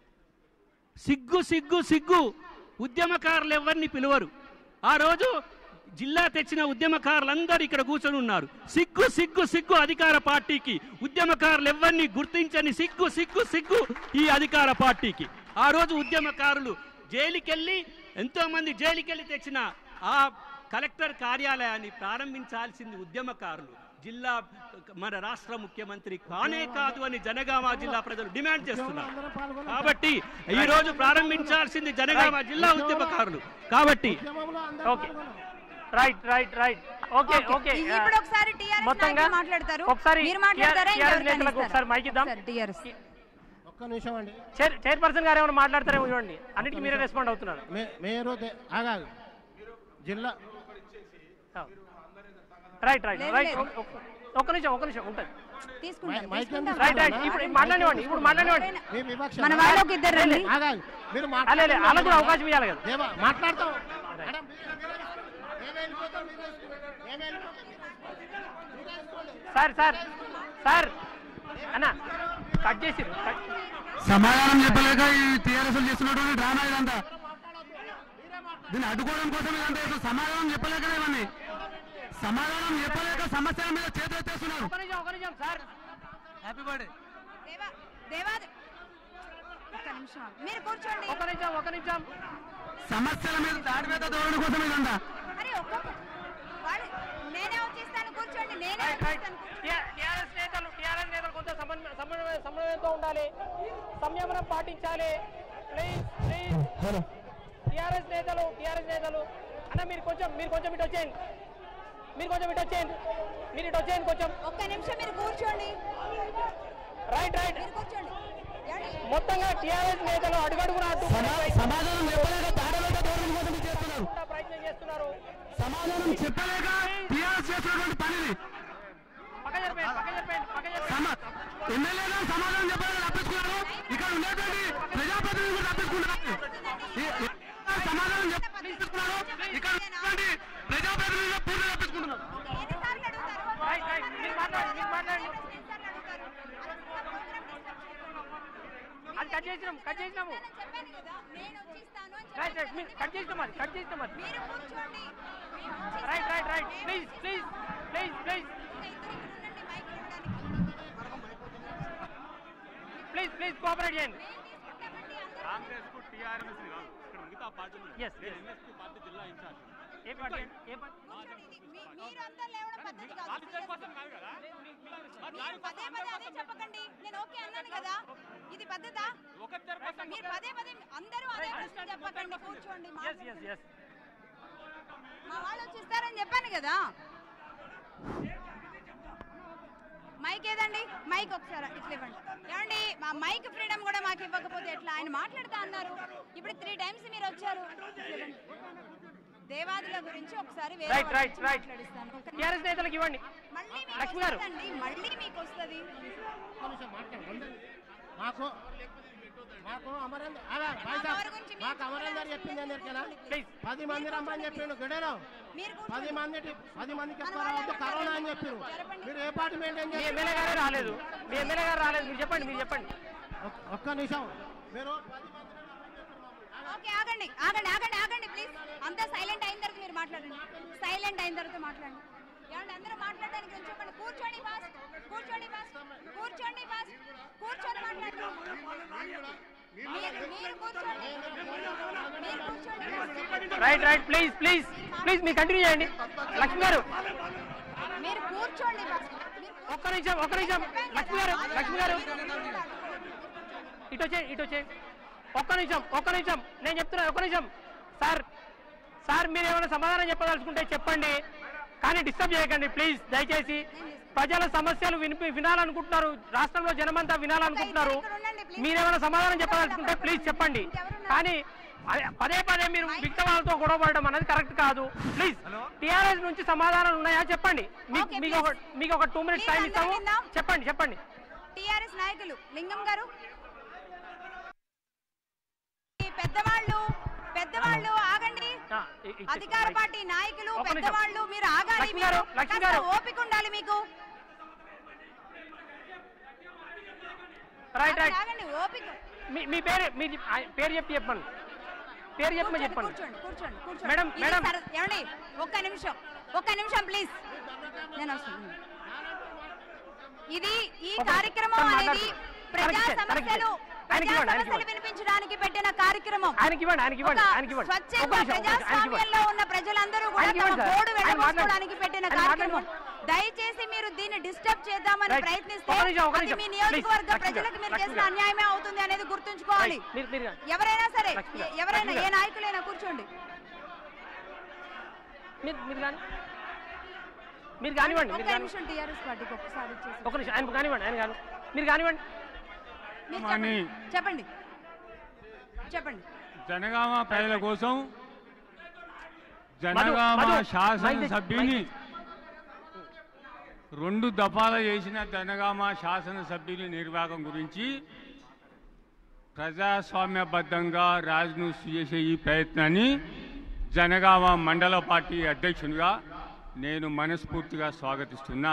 సిగ్గు సిగ్గు సిగ్గు ఉద్యమకారులు ఎవరిని పిలువరు ఆ రోజు జిల్లా తెచ్చిన ఉద్యమకారులందరూ ఇక్కడ కూర్చొని ఉన్నారు సిగ్గు సిగ్గు సిగ్గు అధికార పార్టీకి ఉద్యమకారులు ఎవరిని గుర్తించని సిగ్గు సిగ్గు సిగ్గు ఈ అధికార పార్టీకి ఆ రోజు ఉద్యమకారులు జైలుకెళ్ళి ఎంతో మంది జైలుకెళ్ళి తెచ్చిన ఆ కలెక్టర్ కార్యాలయాన్ని ప్రారంభించాల్సింది ఉద్యమకారులు జిల్లా మన రాష్ట్ర ముఖ్యమంత్రి కానే కాదు అని జనగామ జిల్లా ప్రజలు డిమాండ్ చేస్తున్నారు కాబట్టి ఈ రోజు ప్రారంభించాల్సింది జనగామ జిల్లా ఉద్యమకారులు కాబట్టి okay right right right okay okay ఇప్పుడు ఒకసారి టీఆర్ఎస్ మొత్తంగా నాయకులు మాట్లాడతారు ఒకసారి మీరు మాట్లాడతారా TRS ఇంకెవరికైనా నేతలకు ఇస్తారా? ఒకసారి మైక్ ఇద్దాం సరే, టీఆర్ఎస్ ఒక్క నిమిషం అండి చైర్ చైర్పర్సన్ గారు ఏమైనా మాట్లాడతారేమో చూడండి అన్నిటికీ మీరే రెస్పాండ్ అవుతున్నారు మే- మేయరు దే- ఆగాగు జిల్లా రైట్ రైట్ లేదు, రైట్ లేదు. ఒక్క నిమిషం ఒక్క నిమిషం ఉంటుంది తీసుకుంటాం, మైక్ తీసుకుంటాం. రైట్ రైట్ ఇప్పుడు మాట్లాడివ్వండి ఇప్పుడు మాట్లాడివ్వండి మీ వివక్ష మన వాళ్ళకి ఇద్దరు రండి. ఆగాగు మీరు అలే, అలే, వాళ్ళకు కూడా అవకాశం ఇవ్వాలి కదా దేవా మాట్లాడతాం సార్ సార్ సార్ అన్న కట్ చేసి సమాధానం చెప్పలేక ఈ టీఆర్ఎస్ చేస్తున్నటువంటి డ్రామా ఇదంతా దీన్ని అడ్డుకోవడం కోసం ఇదంతా చేస్తున్నారు. సమాధానం చెప్పలేకనే ఇవన్నీ సమాధానం చెప్పలేక సమస్యల మీద చేతులు ఎత్తేస్తున్నారు ఒక నిమిషం ఒక నిమిషం సార్ హ్యాపీ బర్త్డే దేవా దేవాది ఒక్క నిమిషం మీరు కూర్చోండి ఒక నిమిషం ఒక నిమిషం సమస్యల మీద దాడి మీద ధోరణి కోసం ఇదంతా అరే ఒక్క వాడు నేనే వచ్చేస్తాను కూర్చోండి నేనే వచ్చేస్తాను టిఆర్ఎస్ నేత సమన్వయ సమన్వయంతో ఉండాలి సంయమనం పాటించాలి ప్లీజ్ ప్లీజ్ టిఆర్ఎస్ నేతలు టిఆర్ఎస్ నేతలు అన్న మీరు కొంచెం మీరు కొంచెం ఇటు వచ్చేయండి మీరు కొంచెం ఇటు వచ్చేయండి మీరు ఇటు వచ్చేయండి కొంచెం ఒక్క నిమిషం మీరు కూర్చోండి రైట్ రైట్ మీరు కూర్చోండి ఏమండి? మొత్తంగా టిఆర్ఎస్ నేతలు అడుగడుగున అడ్డు సమాధానం చెప్పలేక దాడలేక దూరం కోసం చేస్తున్నారు ప్రయత్నం చేస్తున్నారు సమాధానం చెప్పలేక టీఆర్ఎస్ చేస్తున్నటువంటి పనిని పక్క జరిపేయండి పక్క జరిపేయండి పక్క జరిపేయండి సమ- ఎమ్మెల్యే గారు సమాధానం చెప్పలేక తప్పించుకున్నారు ఇక్కడ ఉండేటువంటి ప్రజాప్రతినిధులు కూడా తప్పించుకుంటున్నారు ఈ- ఈ- సమాధానం చెప్ప- తప్పించుకున్నారు ఇక్కడ ఉన్నటువంటి ప్రజాప్రతినిధులు పూర్తి తప్పించుకుంటున్నారు రైట్ రైట్ మీరు మాట్లాడండి మీరు మాట్లాడండి అది కట్ చేసినాం కట్ చేసినాము రైట్ రైట్ మీరు కట్ చేసినాం అది కట్ చేసినాం అది right right right please please please please please please cooperate చేయండి కాంగ్రెస్ కు టీఆర్ఎస్ కాదు ఇక్కడ మిగతా పార్టీలు Yes, yes. ఎన్ఎస్పీ పార్టీ జిల్లా ఇన్ఛార్జ్ ఏ పార్టీ అండి? ఏ పార్టీ మీరంతా లేవడం పద్ధతి కాదు. మీరు పదే పదే అదే చెప్పకండి నేను ఓకే అన్నాను కదా ఇది పద్ధత మీరు పదే పదే అందరూ అదే ప్రశ్న చెప్పకండి కూర్చోండి ఎస్ ఎస్ ఎస్ మా వాళ్ళు వచ్చి ఇస్తారని చెప్పాను కదా మైక్ ఏదండి మైక్ ఒకసారి ఇట్లా ఇవ్వండి ఏమండి మా మైక్ ఫ్రీడమ్ కూడా మాకు ఇవ్వకపోతే ఎట్లా ఆయన మాట్లాడుతా అన్నారు ఇప్పుడు త్రీ టైమ్స్ మీరు వచ్చారు ఇట్లా ఇవ్వండి. దేవాదుల గురించి ఒకసారి వేరే రైట్ వాళ్ళ రైట్ గురించి రైట్ మాట్లాడిస్తాను. ఒక నిమిషం. టీఆర్ఎస్ నేతలకు ఇవ్వండి మళ్ళీ మీకు లక్ష్మి గారు వస్తుందండి, మళ్ళీ మీకు వస్తుంది మాకు మాకు అమరేందర్ అలా, భాయ్ సాబ్, మాకు అమరేందర్ చెప్పింది ఏం తెలుసా? పది మంది రమ్మని చెప్పిండు గడేలో పది మంది పది మందికి ఎక్కువ రావద్దు కరోనా అని చెప్పారు మీరు ఏ పార్టీ మెయింటైన్ మీ ఎమ్మెల్యే గారే రాలేదు మీ ఎమ్మెల్యే గారు రాలేదు మీరు చెప్పండి మీరు చెప్పండి ఒక్క నిమిషం మీరు ఓకే ఆగండి ఆగండి ఆగండి ఆగండి ప్లీజ్ అంతా సైలెంట్ అయిన తర్వాత మీరు మాట్లాడండి సైలెంట్ అయిన తర్వాత మాట్లాడండి ఏమండి అందరూ మాట్లాడడానికి కొంచెం చెప్పండి కూర్చోండి ఫాస్ట్ కూర్చోండి ఫాస్ట్ కూర్చోండి ఫాస్ట్ కూర్చొని మాట్లాడండి మీరు మీరు కూర్చోండి మీరు కూర్చోండి right right please please please మీరు కంటిన్యూ చేయండి లక్ష్మి గారు మీరు కూర్చోండి ఫస్ట్ ఒక్క నిమిషం ఒక్క నిమిషం లక్ష్మి గారు లక్ష్మి గారు ఇటు వచ్చేయండి ఇటు వచ్చేయండి ఒక్క నిమిషం ఒక్క నిమిషం నేను చెప్తున్నా ఒక్క నిమిషం సార్ సార్ మీరు ఏమైనా సమాధానం చెప్పదలుచుకుంటే చెప్పండి కానీ డిస్టర్బ్ చేయకండి ప్లీజ్ దయచేసి ప్రజల సమస్యలు వినిపి వినాలనుకుంటున్నారు రాష్ట్రంలో జనమంతా వినాలనుకుంటున్నారు మీరేమైనా సమాధానం చెప్పదలుచుకుంటే ప్లీజ్ చెప్పండి కానీ అదే- పదే పదే మీరు మిగతా వాళ్ళతో గొడవ పడడం అనేది కరెక్ట్ కాదు ప్లీజ్ టిఆర్ఎస్ నుంచి సమాధానాలు ఉన్నాయా చెప్పండి మీకు మీకు ఒక మీకు ఒక టూ మినిట్స్ టైం ఇస్తాము చెప్పండి చెప్పండి టిఆర్ఎస్ నాయకులు లింగం గారు ఈ పెద్దవాళ్ళు పెద్దవాళ్ళు ఆగండి ఆ, ఇ- ఇ- అధికార పార్టీ నాయకులు ఒక్క నిమిషం. పెద్దవాళ్ళు మీరు ఆగాలి లక్ష్మి మీరు గారు, లక్ష్మి కాస్త గారు. ఓపిక ఉండాలి మీకు రైట్ రైట్ ఆగండి ఓపిక మీ మీ పేరు మీ ఆ, పేరు చెప్పి చెప్పండి పేరు చెప్పమని చెప్పండి కూర్చోండి కూర్చోండి కూర్చోండి మేడం, ఇది మేడం. సర- ఏమండి ఒక్క నిమిషం ఒక్క నిమిషం ప్లీజ్ నేను వస్తున్నాను ఇది ఈ ఒక- కార్యక్రమం తను అనేది మాట్లాడుతున్నారు. ప్రజా తనకి ఇచ్చే- తనకి సమస్యలు ఇచ్చే. ఆయనకి ప్రజా ఇవ్వండి, ఆయనకి సమస్యలు ఇవ్వండి. వినిపించడానికి పెట్టిన కార్యక్రమం ఆయనకి ఇవ్వండి ఆయనకి ఇవ్వండి ఒక ఆయనకి ఇవ్వండి ఒక్క స్వచ్ఛంగా నిమిషం, ఒక్క నిమిషం, ఆయనకి ఇవ్వండి ప్రజాస్వామ్యంలో ఉన్న ప్రజలందరూ కూడా ఆయనకి తమ ఇవ్వండి సార్. గోడు ఆయన వెళ్ళగొట్టుకోవడానికి మాట్లాడండి. పెట్టిన ఆయన కార్యక్రమం మాట్లాడండి. దయచేసి మీరు దీన్ని డిస్టర్బ్ చేద్దామని రైట్. ప్రయత్నిస్తే ఒక్క నిమిషం, ఒక్క అది నిమిషం. మీ ప్లీజ్, నియోజకవర్గ లక్ష్మి గారు, ప్రజలకు మీరు లక్ష్మి చేసిన గారు. అన్యాయమే అవుతుంది అనేది గుర్తుంచుకోవాలి రైట్. మీరు మీరు ఎవరైనా సరే లక్ష్మి గారు, ఎవరైనా లక్ష్మి ఏ గారు. నాయకులైనా కూర్చోండి మీరు మీరు కానీ మీరు కానివ్వండి మీరు ఒక్క కాని నిమిషం టీఆర్ఎస్ పార్టీకి ఒక్కసారి ఇచ్చేసి ఒక నిమిషం ఆయన కానివ్వండి ఆయన కాని మీరు కానివ్వండి మీరు మనీ. చెప్పండి చెప్పండి చెప్పండి జనగామ ప్రజల కోసం మధు, జనగామ మధు, శాసనసభ్యుని మైక్ రెండు దఫాలు చేసిన జనగామ శాసనసభ్యుని నిర్వాహకం గురించి ప్రజాస్వామ్యబద్ధంగా రాజును చేసే ఈ ప్రయత్నాన్ని జనగామ మండల పార్టీ అధ్యక్షునిగా నేను మనస్ఫూర్తిగా స్వాగతిస్తున్నా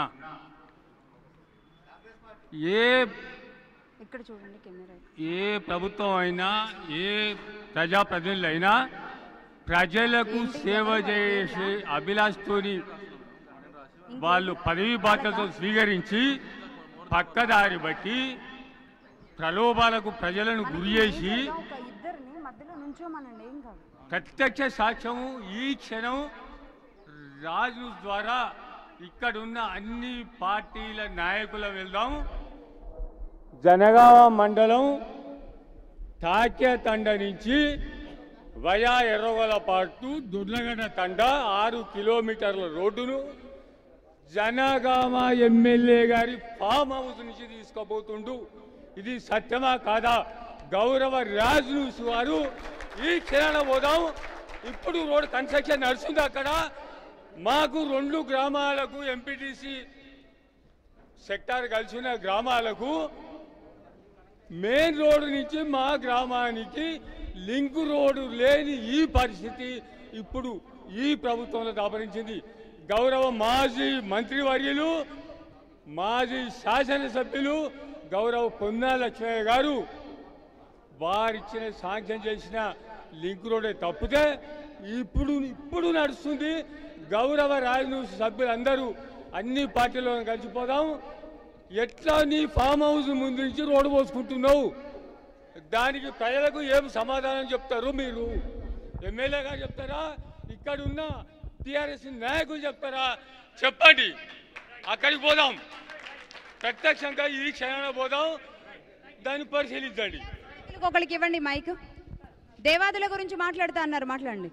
ఏ ఇక్కడ చూడండి కెమెరా ఏ ప్రభుత్వం అయినా ఏ ప్రజాప్రతినిధులు అయినా ప్రజలకు సేవ చేసే అభిలాషతోని వాళ్ళు పదవి బాధ్యతలు స్వీకరించి పక్కదారి బట్టి ప్రలోభాలకు ప్రజలను గురి చేసి ఒక ఇద్దరిని మధ్యలో నుంచోమనండి ఏం కాదు ప్రత్యక్ష సాక్ష్యము ఈ క్షణం రాజు ద్వారా ఇక్కడున్న అన్ని పార్టీల నాయకుల వెళ్దాం జనగామ మండలం తాక్య తండ నుంచి వయా ఎర్రగొల పాటు దుర్లగడ్డ తండ ఆరు కిలోమీటర్ల రోడ్డును జనగామ ఎమ్మెల్యే గారి ఫామ్ హౌస్ నుంచి తీసుకుపోతుండు ఇది సత్యమా కాదా గౌరవ రాజ్ న్యూస్ వారు ఈ క్షణాల పోదాం ఇప్పుడు రోడ్ కన్స్ట్రక్షన్ నడుస్తుంది అక్కడ మాకు రెండు గ్రామాలకు ఎంపీటీసీ సెక్టార్ కలిసిన గ్రామాలకు మెయిన్ రోడ్డు నుంచి మా గ్రామానికి లింక్ రోడ్డు లేని ఈ పరిస్థితి ఇప్పుడు ఈ ప్రభుత్వంలో దాపరించింది గౌరవ మాజీ మంత్రివర్యులు మాజీ శాసనసభ్యులు గౌరవ పొన్నా లక్ష్మయ్య గారు వారిచ్చిన శాంక్షన్ చేసిన లింక్ రోడే తప్పితే ఇప్పుడు ఇప్పుడు నడుస్తుంది గౌరవ రాజనీతి సభ్యులందరూ అన్ని పార్టీలో కలిసిపోదాం ఎట్లా నీ ఫామ్ హౌస్ ముందు నుంచి రోడ్డు పోసుకుంటున్నావు దానికి ప్రజలకు ఏం సమాధానం చెప్తారు మీరు ఎమ్మెల్యే గారు చెప్తారా ఇక్కడ ఉన్న టిఆర్ఎస్ నాయకులు చెప్తారా చెప్పండి అక్కడికి పోదాం ప్రత్యక్షంగా ఈ క్షణాన పోదాం దాన్ని పరిశీలించండి ఒకరికి ఇవ్వండి మైక్ దేవాదుల గురించి మాట్లాడుతా అన్నారు మాట్లాడండి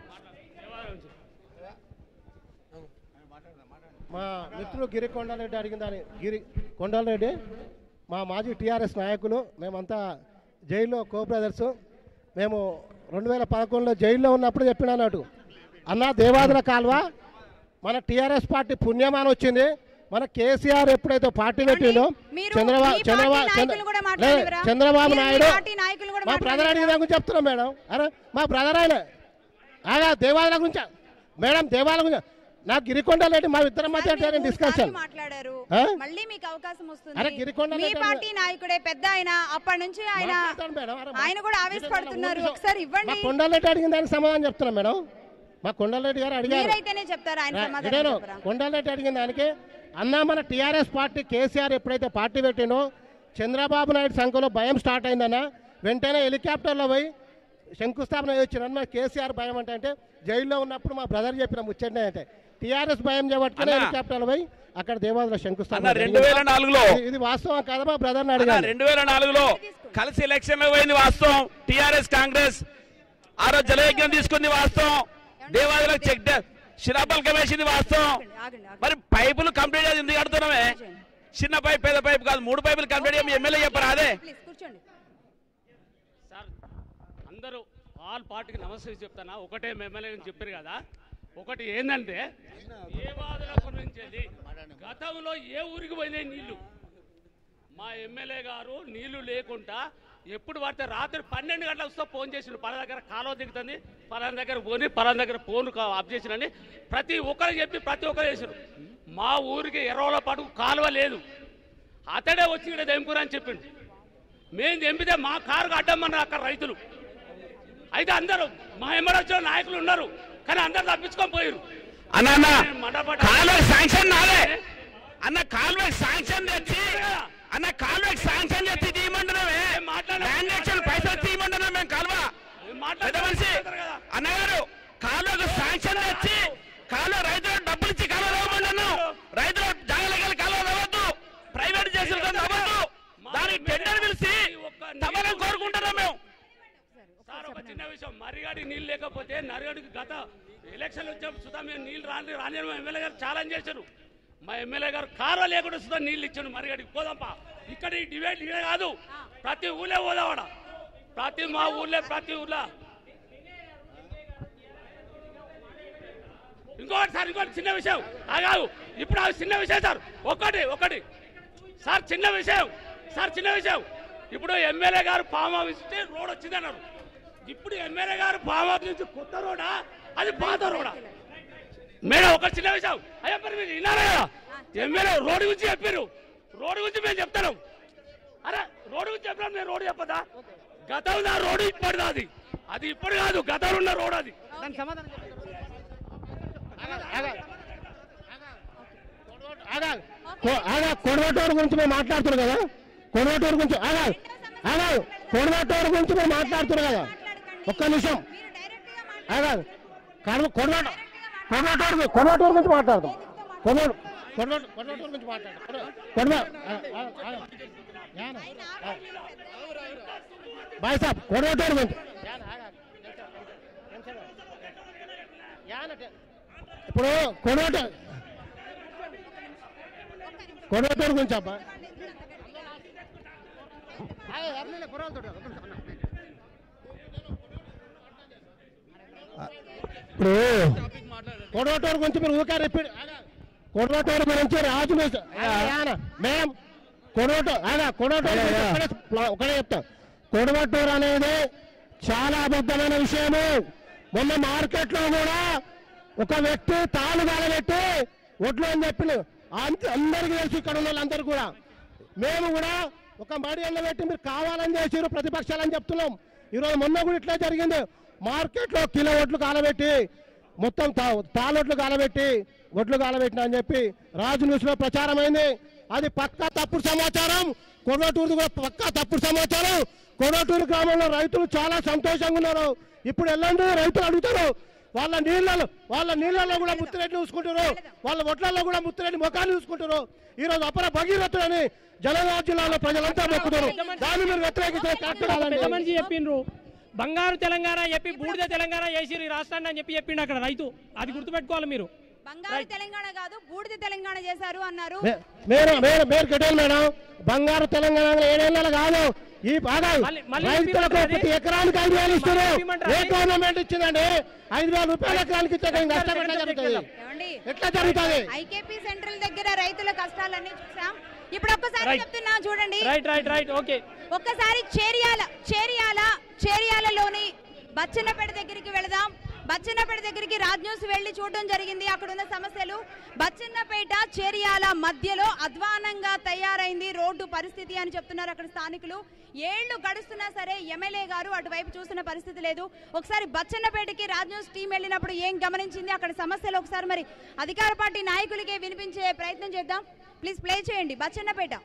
మా మిత్రుడు గిరి కొండారెడ్డి అడిగిన దాని గిరి కొండారెడ్డి మా మాజీ టీఆర్ఎస్ నాయకులు మేమంతా జైల్లో కో బ్రదర్స్ మేము రెండు వేల పదకొండులో జైల్లో ఉన్నప్పుడు చెప్పిన అన్నట్టు అన్న దేవాదుల కాల్వ మన టీఆర్ఎస్ పార్టీ పుణ్యమాన వచ్చింది మన కేసీఆర్ ఎప్పుడైతే పార్టీ పెట్టిండో మీరు చంద్రబాబు మీ పార్టీ చంద్రబాబు నాయకులు కూడా చంద్ర- మాట్లాడినరా? లే, చంద్రబాబు మీరు మీ నాయుడు పార్టీ నాయకులు కూడా మా బ్రదర్ అడిగిన దాని గురించి చెప్తున్నాం మేడం అరే మా బ్రదర్ ఆయన ఆగా దేవాలయ గురించి మేడం దేవాలయ గురించి నాకు గిరికొండలేటి మా ఇద్దరి మధ్య జరిగిన డిస్కషన్ మాట్లాడారు ఆ? మళ్ళీ మీకు అవకాశం అరే వస్తుంది గిరికొండ మీ రెడ్డి పార్టీ నాయకుడే పెద్ద ఆయన అప్పటి నుంచి ఆయన మాట్లాడతాను మేడం. అరే ఆయన కూడా ఆవేశపడుతున్నారు ఒకసారి మా ఇవ్వండి కొండారెడ్డి అడిగిన దానికి సమాధానం చెప్తున్నాం మేడం మా కొండారెడ్డి గారు అడిగారు మీరైతేనే చెప్తారా ఆయన రా- సమాధానం ఇదేనో, చెప్పరా? కొండారెడ్డి అడిగిన దానికి అన్న మన టీఆర్ఎస్ పార్టీ కేసీఆర్ ఎప్పుడైతే పార్టీ పెట్టిండో చంద్రబాబు నాయుడు సంఖ్యలో భయం స్టార్ట్ అయిందన్న వెంటనే హెలికాప్టర్లో పోయి శంకుస్థాపన వచ్చిన మన కేసీఆర్ భయం అంటే అంటే జైల్లో ఉన్నప్పుడు మా బ్రదర్ చెప్పిన ముచ్చటనే అంటే టీఆర్ఎస్ భయం చేపట్టుకుని అన్న. హెలికాప్టర్లో పోయి అక్కడ దేవాదుల శంకుస్థాపన అన్న, 2004 లో ఇది- ఇది వాస్తవం కదా మా బ్రదర్ని అన్న, అడిగాను రెండు వేల నాలుగులో కలిసి ఎలక్షన్ లో పోయింది వాస్తవం టిఆర్ఎస్ కాంగ్రెస్ ఆ రోజు జలయజ్ఞం తీసుకుంది వాస్తవం దేవాదులకు చెక్ డ్యామ్ శిలాపలకం వేసింది వాస్తవం మరి పైపులు కంప్లీట్ అయ్యి ఎందుకు కడుతున్నామే చిన్న పైప్ పెద్ద పైప్ కాదు మూడు పైపులు కంప్లీట్ అయ్యి ఎమ్మెల్యే చెప్పరా అదే కూర్చోండి సార్ అందరూ ఆల్ పార్టీకి నమస్తే చెప్తానా ఒకటే ఎమ్మెల్యే చెప్పారు కదా ఒకటి ఏంటంటే ఏ వాదుల గురించి అది గతంలో ఏ ఊరికి పోయినాయి నీళ్లు మా ఎమ్మెల్యే గారు నీళ్లు లేకుండా ఎప్పుడు పడితే రాత్రి పన్నెండు గంటలకు వస్తే ఫోన్ చేసిండు పలానా దగ్గర కాలువ దిగుతుంది పలానా దగ్గర పోని పలానా దగ్గర ఫోన్ ఆఫ్ చేసినని ప్రతి ఒక్కరు చెప్పి ప్రతి ఒక్కరు చేసారు మా ఊరికి ఎర్రవల పాటు కాలువ లేదు అతడే వచ్చి ఇక్కడ దెంపురా అని చెప్పిండు మేము తెంపితే మా కారుకు అడ్డమన్నారు అక్కడ రైతులు అయితే అందరూ మా ఎమ్మెల్యే నాయకులు ఉన్నారు కానీ అందరు తప్పించుకొని పోయారు అన్న అన్న మండపట కాలువ శాంక్షన్ నాదే అన్న కాలువ శాంక్షన్ తెచ్చి అన్న కాలువ శాంక్షన్ తెచ్చి తీయమంటున్నామే ట్రాన్సాక్షన్ పైసలు తీయమంటున్నాం మేము కాలువ పెద్ద మనిషి అన్నగారు కాలువకు శాంక్షన్ తెచ్చి కాలువ రైతులకు డబ్బులు ఇచ్చి కాలువ తవ్వమంటున్నాం రైతులు జాగ్రత్తగా కాలువ తవ్వద్దు ప్రైవేట్ చేసిన తవ్వద్దు దానికి టెండర్ పిలిచి తవ్వాలని కోరుకుంటున్నాం మేము సార్ ఒక చిన్న విషయం మరిగాడికి నీళ్ళు లేకపోతే నరిగాడికి గత ఎలక్షన్ వచ్చినప్పుడు సుధా మేము నీళ్ళు రాని రాని అని మా ఎమ్మెల్యే గారు ఛాలెంజ్ చేశారు మా ఎమ్మెల్యే గారు కారువ లేకుండా సుధా నీళ్ళు ఇచ్చాడు మరిగాడికి పోదాంపా ఇక్కడ ఈ డిబేట్ ఇదే కాదు ప్రతి ఊళ్ళో పోదావాడ ప్రతి మా ఊర్లో ప్రతి ఊర్లో ఇంకోటి సార్ ఇంకోటి చిన్న విషయం ఆగాగు ఇప్పుడు ఆ చిన్న విషయం సార్ ఒకటి ఒకటి సార్ చిన్న విషయం సార్ చిన్న విషయం ఇప్పుడు ఎమ్మెల్యే గారు ఫామ్ హౌస్ ఇస్తే రోడ్ వచ్చింది అన్నారు ఇప్పుడు ఎమ్మెల్యే గారు ఫామ్ హౌస్ నుంచి కొత్త రోడా అది పాత రోడా మేడం ఒక చిన్న విషయం అయ్యా మరి మీరు విన్నారా కదా ఎమ్మెల్యే రోడ్డు గురించి చెప్పారు రోడ్డు గురించి మేము చెప్తాను అరే రోడ్డు గురించి చెప్పినా మేము రోడ్డు చెప్పదా గతంలో రోడ్డు ఇప్పటిదా అది అది ఇప్పుడు కాదు గతంలో ఉన్న రోడ్ అది కో- ఆగా కొడవటూరు గురించి మేము మాట్లాడుతున్నాం కదా కొడవటూరు గురించి ఆగా ఆగా కొడవటూరు గురించి మేము మాట్లాడుతున్నాం కదా ఒక్క నిమిషం ఆగా కడవ కొడవట కొడవటూరు కొడవటూరు గురించి మాట్లాడదాం కొడవ కొడవ కొడవటూరు గురించి మాట్లాడదాం కొడవ కొడవ ఆ, ఆ, ఆ. भाई साहब कोऑर्डिनेटर में ఇప్పుడు కోఆర్డినేటర్ కోఆర్డినేటర్ గురించి అబ్బా ఇప్పుడు కోఆర్డినేటర్ గురించి మీరు ఊరికే రిపీట్ కోఆర్డినేటర్ గురించి రాజు మేడం కోఆర్డినేటర్ ఆగా కోఆర్డినేటర్ గురించి ఒకటే- ఒకటే చెప్తా కోఆర్డినేటర్ అనేది చాలా అబద్ధమైన విషయము మొన్న మార్కెట్లో కూడా ఒక వ్యక్తి తాళు కాలబెట్టి ఒడ్లు అని చెప్పిన అంత- అందరికీ తెలుసు ఇక్కడ ఉన్న వాళ్ళందరూ కూడా మేము కూడా ఒక మడి పెట్టి మీరు కావాలని చేసారు ప్రతిపక్షాలని చెప్తున్నాం ఈరోజు మొన్న కూడా ఇట్లా జరిగింది మార్కెట్లో కిలో ఒడ్లు కాలబెట్టి మొత్తం తా- తాళొడ్లు కాలబెట్టి ఒడ్లు కాలబెట్టిన అని చెప్పి రాజు న్యూస్ లో ప్రచారం అయింది అది పక్కా తప్పుడు సమాచారం కొడవటూరు కూడా పక్కా తప్పుడు సమాచారం కొడవటూరు గ్రామంలో రైతులు చాలా సంతోషంగా ఉన్నారు ఇప్పుడు వెళ్ళండి రైతులు అడుగుతారు వాళ్ళ నీళ్ళలో వాళ్ళ నీళ్ళలో కూడా ముత్తిరెడ్డి చూసుకుంటారు వాళ్ళ ఒట్లలో కూడా ముత్తిరెడ్డి ముఖాన్ని చూసుకుంటారు ఈ రోజు అపర భగీరథులని జనగామ జిల్లాలో ప్రజలంతా మొక్కుతారు దాన్ని మీరు వ్యతిరేకిస్తే కరెక్ట్ కాదండి పెద్ద మనిషి చెప్పిండ్రు బంగారు తెలంగాణ చెప్పి బూడిద తెలంగాణ చేసిరు ఈ రాష్ట్రాన్ని అని చెప్పి చెప్పిండు అక్కడ రైతు అది గుర్తుపెట్టుకోవాలి మీరు బంగారు తెలంగాణ కాదు బూడిద తెలంగాణ చేశారు అన్నారు మే- మీరు మీరు మీరు గిట్టేది మేడం బంగారు తెలంగాణ ఏడేళ్ళ కాదు ఈ బాగా మళ్ళీ రైతులకు చెప్పమంటారా ప్రతి అది? ఎకరానికి ఐదు వేలు ఇస్తారు చెప్పమంటారా ఏ అది? గవర్నమెంట్ ఇచ్చిందండి ఐదు వేల రూపాయల ఎకరానికి ఇస్తే ఇంకా నష్టం ఎట్లా జరుగుతుంది ఎట్లా జరుగుతుంది ఐకేపీ సెంట్రల్ దగ్గర రైతుల కష్టాలన్నీ చూసాం ఇప్పుడు ఒక్కసారి Right. చెప్తున్నా చూడండి రైట్ రైట్ రైట్ ఓకే ఒక్కసారి చేరియాల చేరియాల చేరియాలలోని బచ్చన్నపేట దగ్గరికి వెళదాం బచ్చన్నపేట దగ్గరికి రాజ్ న్యూస్ వెళ్లి చూడడం జరిగింది అక్కడ ఉన్న సమస్యలు బచ్చన్నపేట చేరియాల మధ్యలో అధ్వానంగా తయారైంది రోడ్డు పరిస్థితి అని చెప్తున్నారు అక్కడ స్థానికులు ఏళ్లు గడుస్తున్నా సరే ఎమ్మెల్యే గారు అటువైపు చూసిన పరిస్థితి లేదు ఒకసారి బచ్చన్నపేటకి రాజ్ న్యూస్ టీం వెళ్ళినప్పుడు ఏం గమనించింది అక్కడ సమస్యలు ఒకసారి మరి అధికార పార్టీ నాయకులకే వినిపించే ప్రయత్నం చేద్దాం ప్లీజ్ ప్లే చేయండి బచ్చన్నపేట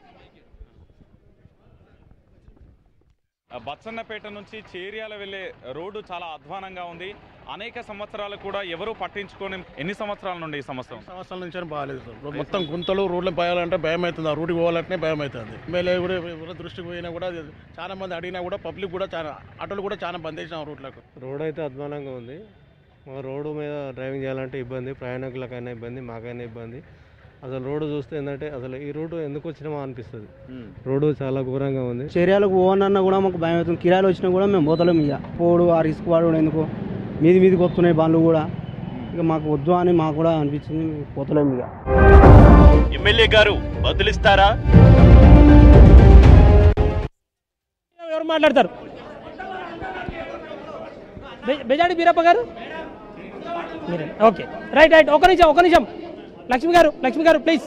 బచ్చన్నపేట నుంచి చేర్యాల వెళ్ళే రోడ్డు చాలా అధ్వానంగా ఉంది అనేక సంవత్సరాలు కూడా ఎవరు పట్టించుకొని ఎన్ని సంవత్సరాల నుండి ఈ సమస్య సంవత్సరాల నుంచి అని బాగాలేదు సార్ మొత్తం గుంతలు రోడ్లు పోయాలంటే భయం అవుతుంది ఆ రోడ్డుకి పోవాలంటే భయం అవుతుంది ఎమ్మెల్యే కూడా ఎవరి దృష్టికి పోయినా కూడా అది చాలా మంది అడిగినా కూడా పబ్లిక్ కూడా చాలా ఆటోలు కూడా చాలా బంద్ చేసిన రోడ్లకు రోడ్ అయితే అధ్వానంగా ఉంది మా రోడ్డు మీద డ్రైవింగ్ చేయాలంటే ఇబ్బంది ప్రయాణికులకైనా ఇబ్బంది మాకైనా ఇబ్బంది అసలు రోడ్డు చూస్తే ఏంటంటే అసలు ఈ రోడ్డు ఎందుకు వచ్చినామో అనిపిస్తుంది రోడ్డు చాలా ఘోరంగా ఉంది చర్యలకు పోవనన్నా కూడా మాకు భయం అవుతుంది కిరాయిలు వచ్చినా కూడా మేము పోతలేము ఇక పోడు ఆ రిస్క్ వాడు ఎందుకు మీది మీదికి వస్తున్నాయి బండ్లు కూడా ఇక మాకు వద్దు అని మాకు కూడా అనిపించింది పోతలేము ఇక ఎమ్మెల్యే గారు బదులిస్తారా ఎవరు మాట్లాడతారు బె- బెజాడి బీరప్ప గారు మీరే ఓకే రైట్ రైట్ ఒక నిమిషం ఒక నిమిషం లక్ష్మి గారు లక్ష్మి గారు ప్లీజ్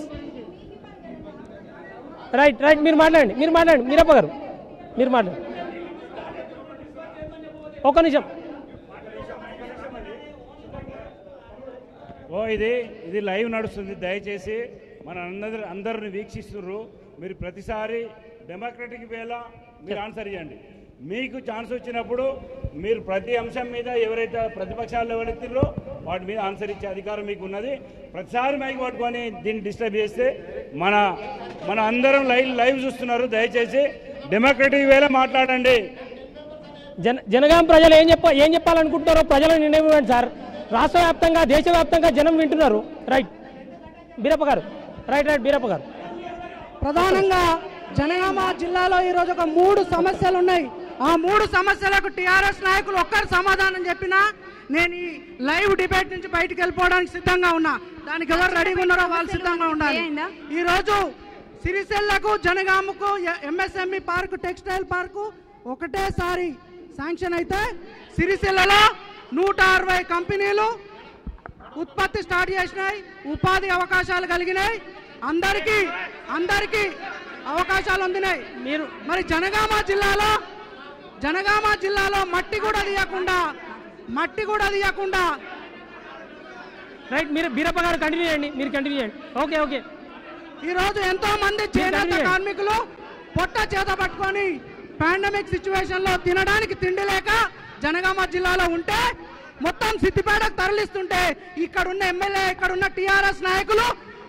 రైట్ రైట్ మీరు మాట్లాడండి మీరు మాట్లాడండి మీరప్ప గారు మీరు మాట్లాడండి ఒక నిమిషం ఓ ఇది ఇది లైవ్ నడుస్తుంది దయచేసి మన అందరు అందరిని వీక్షిస్తున్నారు మీరు ప్రతిసారి డెమోక్రటిక్ వేళ మీరు ఆన్సర్ ఇవ్వండి మీకు ఛాన్స్ వచ్చినప్పుడు మీరు ప్రతి అంశం మీద ఎవరైతే ప్రతిపక్షాలు ఎవరెత్తిరో వాటి మీద ఆన్సర్ ఇచ్చే అధికారం మీకు ఉన్నది ప్రతిసారి మైక్ పట్టుకొని దీన్ని డిస్టర్బ్ చేస్తే మన మన అందరం లైవ్ లైవ్ చూస్తున్నారు దయచేసి డెమోక్రటిక్ వేళ మాట్లాడండి జన జనగాం ప్రజలు ఏం చెప్ప ఏం చెప్పాలనుకుంటున్నారో ప్రజలు నిర్ణయం సార్ రాష్ట్ర వ్యాప్తంగా దేశవ్యాప్తంగా జనం వింటున్నారు రైట్ బీరప్ప గారు రైట్ రైట్ బీరప్ప గారు ప్రధానంగా జనగామ జిల్లాలో ఈరోజు ఒక మూడు సమస్యలు ఉన్నాయి ఆ మూడు సమస్యలకు టిఆర్ఎస్ నాయకులు ఒక్కరు సమాధానం చెప్పినా నేను ఈ లైవ్ డిబేట్ నుంచి బయటకు వెళ్ళిపోవడానికి సిద్ధంగా ఉన్నా దానికి ఎవరు రెడీగా ఉన్నారో వాళ్ళు సిద్ధంగా ఉండాలి ఈ రోజు సిరిసిల్లకు జనగామకు ఎంఎస్ఎంఈ పార్కు టెక్స్టైల్ పార్కు ఒకటేసారి శాంక్షన్ అయితే సిరిసిల్లలో నూట అరవై కంపెనీలు ఉత్పత్తి స్టార్ట్ చేసినాయి ఉపాధి అవకాశాలు కలిగినాయి అందరికీ అందరికీ అవకాశాలు అందినాయి మీరు మరి జనగామ జిల్లాలో జనగామ జిల్లాలో మట్టి కూడా తీయకుండా మట్టి కూడా తీయకుండా రైట్ మీరు బీరప్ప గారు కంటిన్యూ చేయండి మీరు కంటిన్యూ చేయండి ఓకే ఓకే ఈ రోజు ఎంతో మంది చేనేత కార్మికులు పొట్ట చేత పట్టుకొని పాండమిక్ సిచ్యువేషన్ లో తినడానికి తిండి లేక జనగామ జిల్లాలో ఉంటే మొత్తం సిద్దిపేటకు తరలిస్తుంటే ఇక్కడ ఉన్న ఎమ్మెల్యే ఇక్కడ ఉన్న టిఆర్ఎస్ నాయకులు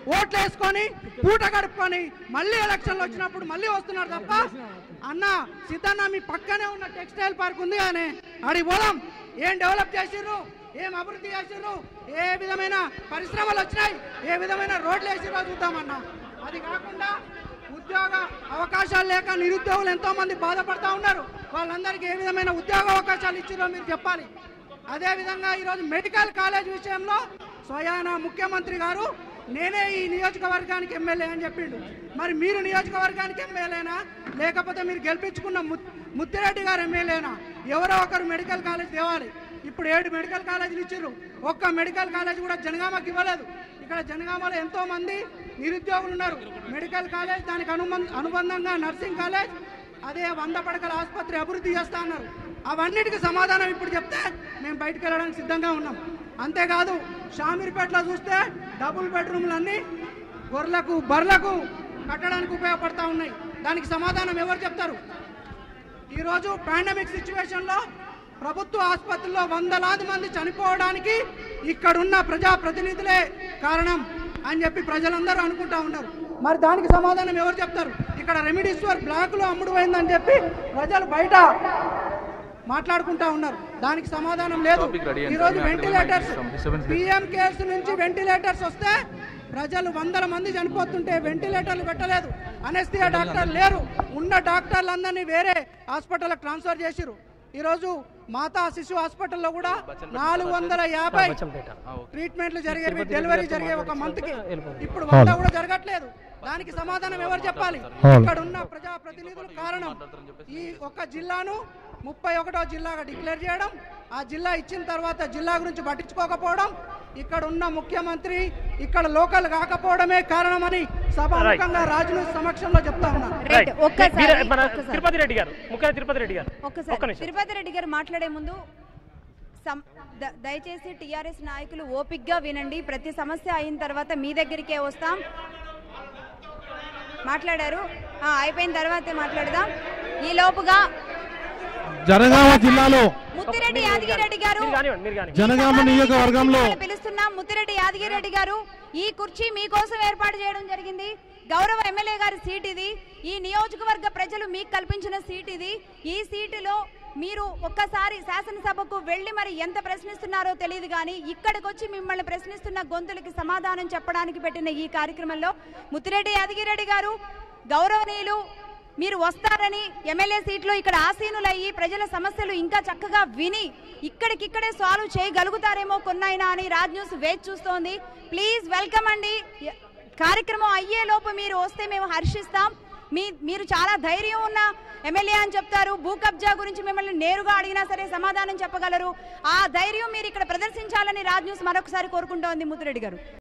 ఓట్లు వేసుకొని పూట గడుపుకొని మళ్ళీ ఎలక్షన్లు వచ్చినప్పుడు మళ్ళీ వస్తున్నారు తప్ప అన్న సిద్ధన్న మీ పక్కనే ఉన్న టెక్స్టైల్ పార్క్ ఉంది కానీ అడిగి పోదాం ఏం డెవలప్ చేసిర్రు ఏం అభివృద్ధి చేసిర్రు ఏ విధమైన పరిశ్రమలు వచ్చినాయి ఏ విధమైన రోడ్లు వేసిర్రో చూద్దామన్నా అది కాకుండా ఉద్యోగ అవకాశాలు లేక నిరుద్యోగులు ఎంతో మంది బాధపడతా ఉన్నారు వాళ్ళందరికీ ఏ విధమైన ఉద్యోగ అవకాశాలు ఇచ్చిరో మీరు చెప్పాలి అదే విధంగా ఈరోజు మెడికల్ కాలేజ్ విషయంలో స్వయాన ముఖ్యమంత్రి గారు నేనే ఈ నియోజకవర్గానికి ఎమ్మెల్యే అని చెప్పిండు మరి మీరు నియోజకవర్గానికి ఎమ్మెల్యేనా లేకపోతే మీరు గెలిపించుకున్న ముత్- ముత్తిరెడ్డి గారు ఎమ్మెల్యేనా ఎవరో ఒకరు మెడికల్ కాలేజ్ తేవాలి ఇప్పుడు ఏడు మెడికల్ కాలేజీలు ఇచ్చారు ఒక్క మెడికల్ కాలేజ్ కూడా జనగామకి ఇవ్వలేదు ఇక్కడ జనగామలో ఎంతో మంది నిరుద్యోగులు ఉన్నారు మెడికల్ కాలేజ్ దానికి అనుబంధ అనుబంధంగా నర్సింగ్ కాలేజ్ అదే వంద పడకల ఆసుపత్రి అభివృద్ధి చేస్తా అన్నారు అవన్నిటికీ సమాధానం ఇప్పుడు చెప్తే మేము బయటకు వెళ్ళడానికి సిద్ధంగా ఉన్నాం అంతేకాదు షామీర్పేటలో చూస్తే డబుల్ బెడ్రూమ్లు అన్నీ గొర్రెలకు బర్రెలకు కట్టడానికి ఉపయోగపడతా ఉన్నాయి దానికి సమాధానం ఎవరు చెప్తారు ఈరోజు పాండమిక్ సిచ్యువేషన్లో ప్రభుత్వ ఆసుపత్రుల్లో వందలాది మంది చనిపోవడానికి ఇక్కడున్న ప్రజాప్రతినిధులే కారణం అని చెప్పి ప్రజలందరూ అనుకుంటా ఉన్నారు మరి దానికి సమాధానం ఎవరు చెప్తారు ఇక్కడ రెమిడీశ్వర్ బ్లాక్లో అమ్ముడు పోయిందని చెప్పి ప్రజలు బయట మాట్లాడుకుంటా ఉన్నారు దానికి సమాధానం లేదు Topic ready and ఈరోజు ready and ventilators some disturbance PM cares నుంచి వెంటిలేటర్స్ వస్తే ప్రజలు వందల మంది చనిపోతుంటే వెంటిలేటర్లు పెట్టలేదు అనెస్థియా డాక్టర్ లేరు ఉన్న డాక్టర్లందరినీ వేరే హాస్పిటల్కి ట్రాన్స్ఫర్ చేసిరు ఈరోజు మాతా శిశు హాస్పిటల్లో కూడా నాలుగు వందల యాభై ట్రీట్మెంట్లు జరిగేవి డెలివరీ జరిగే ఒక మంత్ కి ఇప్పుడు వంద కూడా జరగట్లేదు దానికి సమాధానం ఎవరు చెప్పాలి ఇక్కడ ఉన్న ప్రజా ప్రతినిధులు కారణం ఈ ఒక్క జిల్లాను ముప్పై ఒకటో జిల్లాగా డిక్లేర్ చేయడం ఆ జిల్లా ఇచ్చిన తర్వాత జిల్లా గురించి పట్టించుకోకపోవడం ఇక్కడ ఉన్న ముఖ్యమంత్రి ఇక్కడ లోకల్ కాకపోవడమే కారణమని సభాముఖంగా రాజును సమక్షంలో చెప్తా ఉన్నాను రైట్. ఒక్కసారి, వీర- మన ఒక్కసారి. తిరుపతి రెడ్డి గారు ముఖ్య తిరుపతి రెడ్డి గారు ఒక్క ఒక్కసారి నిమిషం తిరుపతి రెడ్డి గారు మాట్లాడే ముందు సం- ద- దయచేసి టిఆర్ఎస్ నాయకులు ఓపిక్గా వినండి ప్రతి సమస్య అయిన తర్వాత మీ దగ్గరికే వస్తాం మాట్లాడారు ఆ, అయిపోయిన తర్వాతే మాట్లాడదాం ఈ లోపుగా జనగామ జిల్లాలో ముత్తిరెడ్డి యాదగిరెడ్డి గారు జనగామ నియోజకవర్గంలో మిమ్మల్ని పిలుస్తున్నాం ముత్తిరెడ్డి యాదగిరెడ్డి గారు ఈ కుర్చీ మీకోసం ఏర్పాటు చేయడం జరిగింది గౌరవ ఎమ్మెల్యే గారి సీట్ ఇది ఈ నియోజకవర్గ ప్రజలు మీకు కల్పించిన సీట్ ఇది ఈ సీటులో మీరు ఒక్కసారి శాసనసభకు వెళ్ళి మరి ఎంత ప్రశ్నిస్తున్నారో తెలియదు కానీ ఇక్కడికి వచ్చి మిమ్మల్ని ప్రశ్నిస్తున్న గొంతులకి సమాధానం చెప్పడానికి పెట్టిన ఈ కార్యక్రమంలో ముత్తిరెడ్డి యాదగిరెడ్డి గారు గౌరవనీయులు మీరు వస్తారని ఎమ్మెల్యే సీట్లో ఇక్కడ ఆసీనులయ్యి ప్రజల సమస్యలు ఇంకా చక్కగా విని ఇక్కడికిక్కడే సాల్వ్ చేయగలుగుతారేమో కొన్నైనా అని రాజ్ న్యూస్ వేచి చూస్తోంది ప్లీజ్ వెల్కమ్ అండి య- కార్యక్రమం అయ్యే లోపు మీరు వస్తే మేము హర్షిస్తాం మీ మీరు చాలా ధైర్యం ఉన్న ఎమ్మెల్యే అని చెప్తారు భూ కబ్జా గురించి మిమ్మల్ని నేరుగా అడిగినా సరే సమాధానం చెప్పగలరు ఆ ధైర్యం మీరు ఇక్కడ ప్రదర్శించాలని రాజ్ న్యూస్ మరొకసారి కోరుకుంటోంది ముద్దురెడ్డి గారు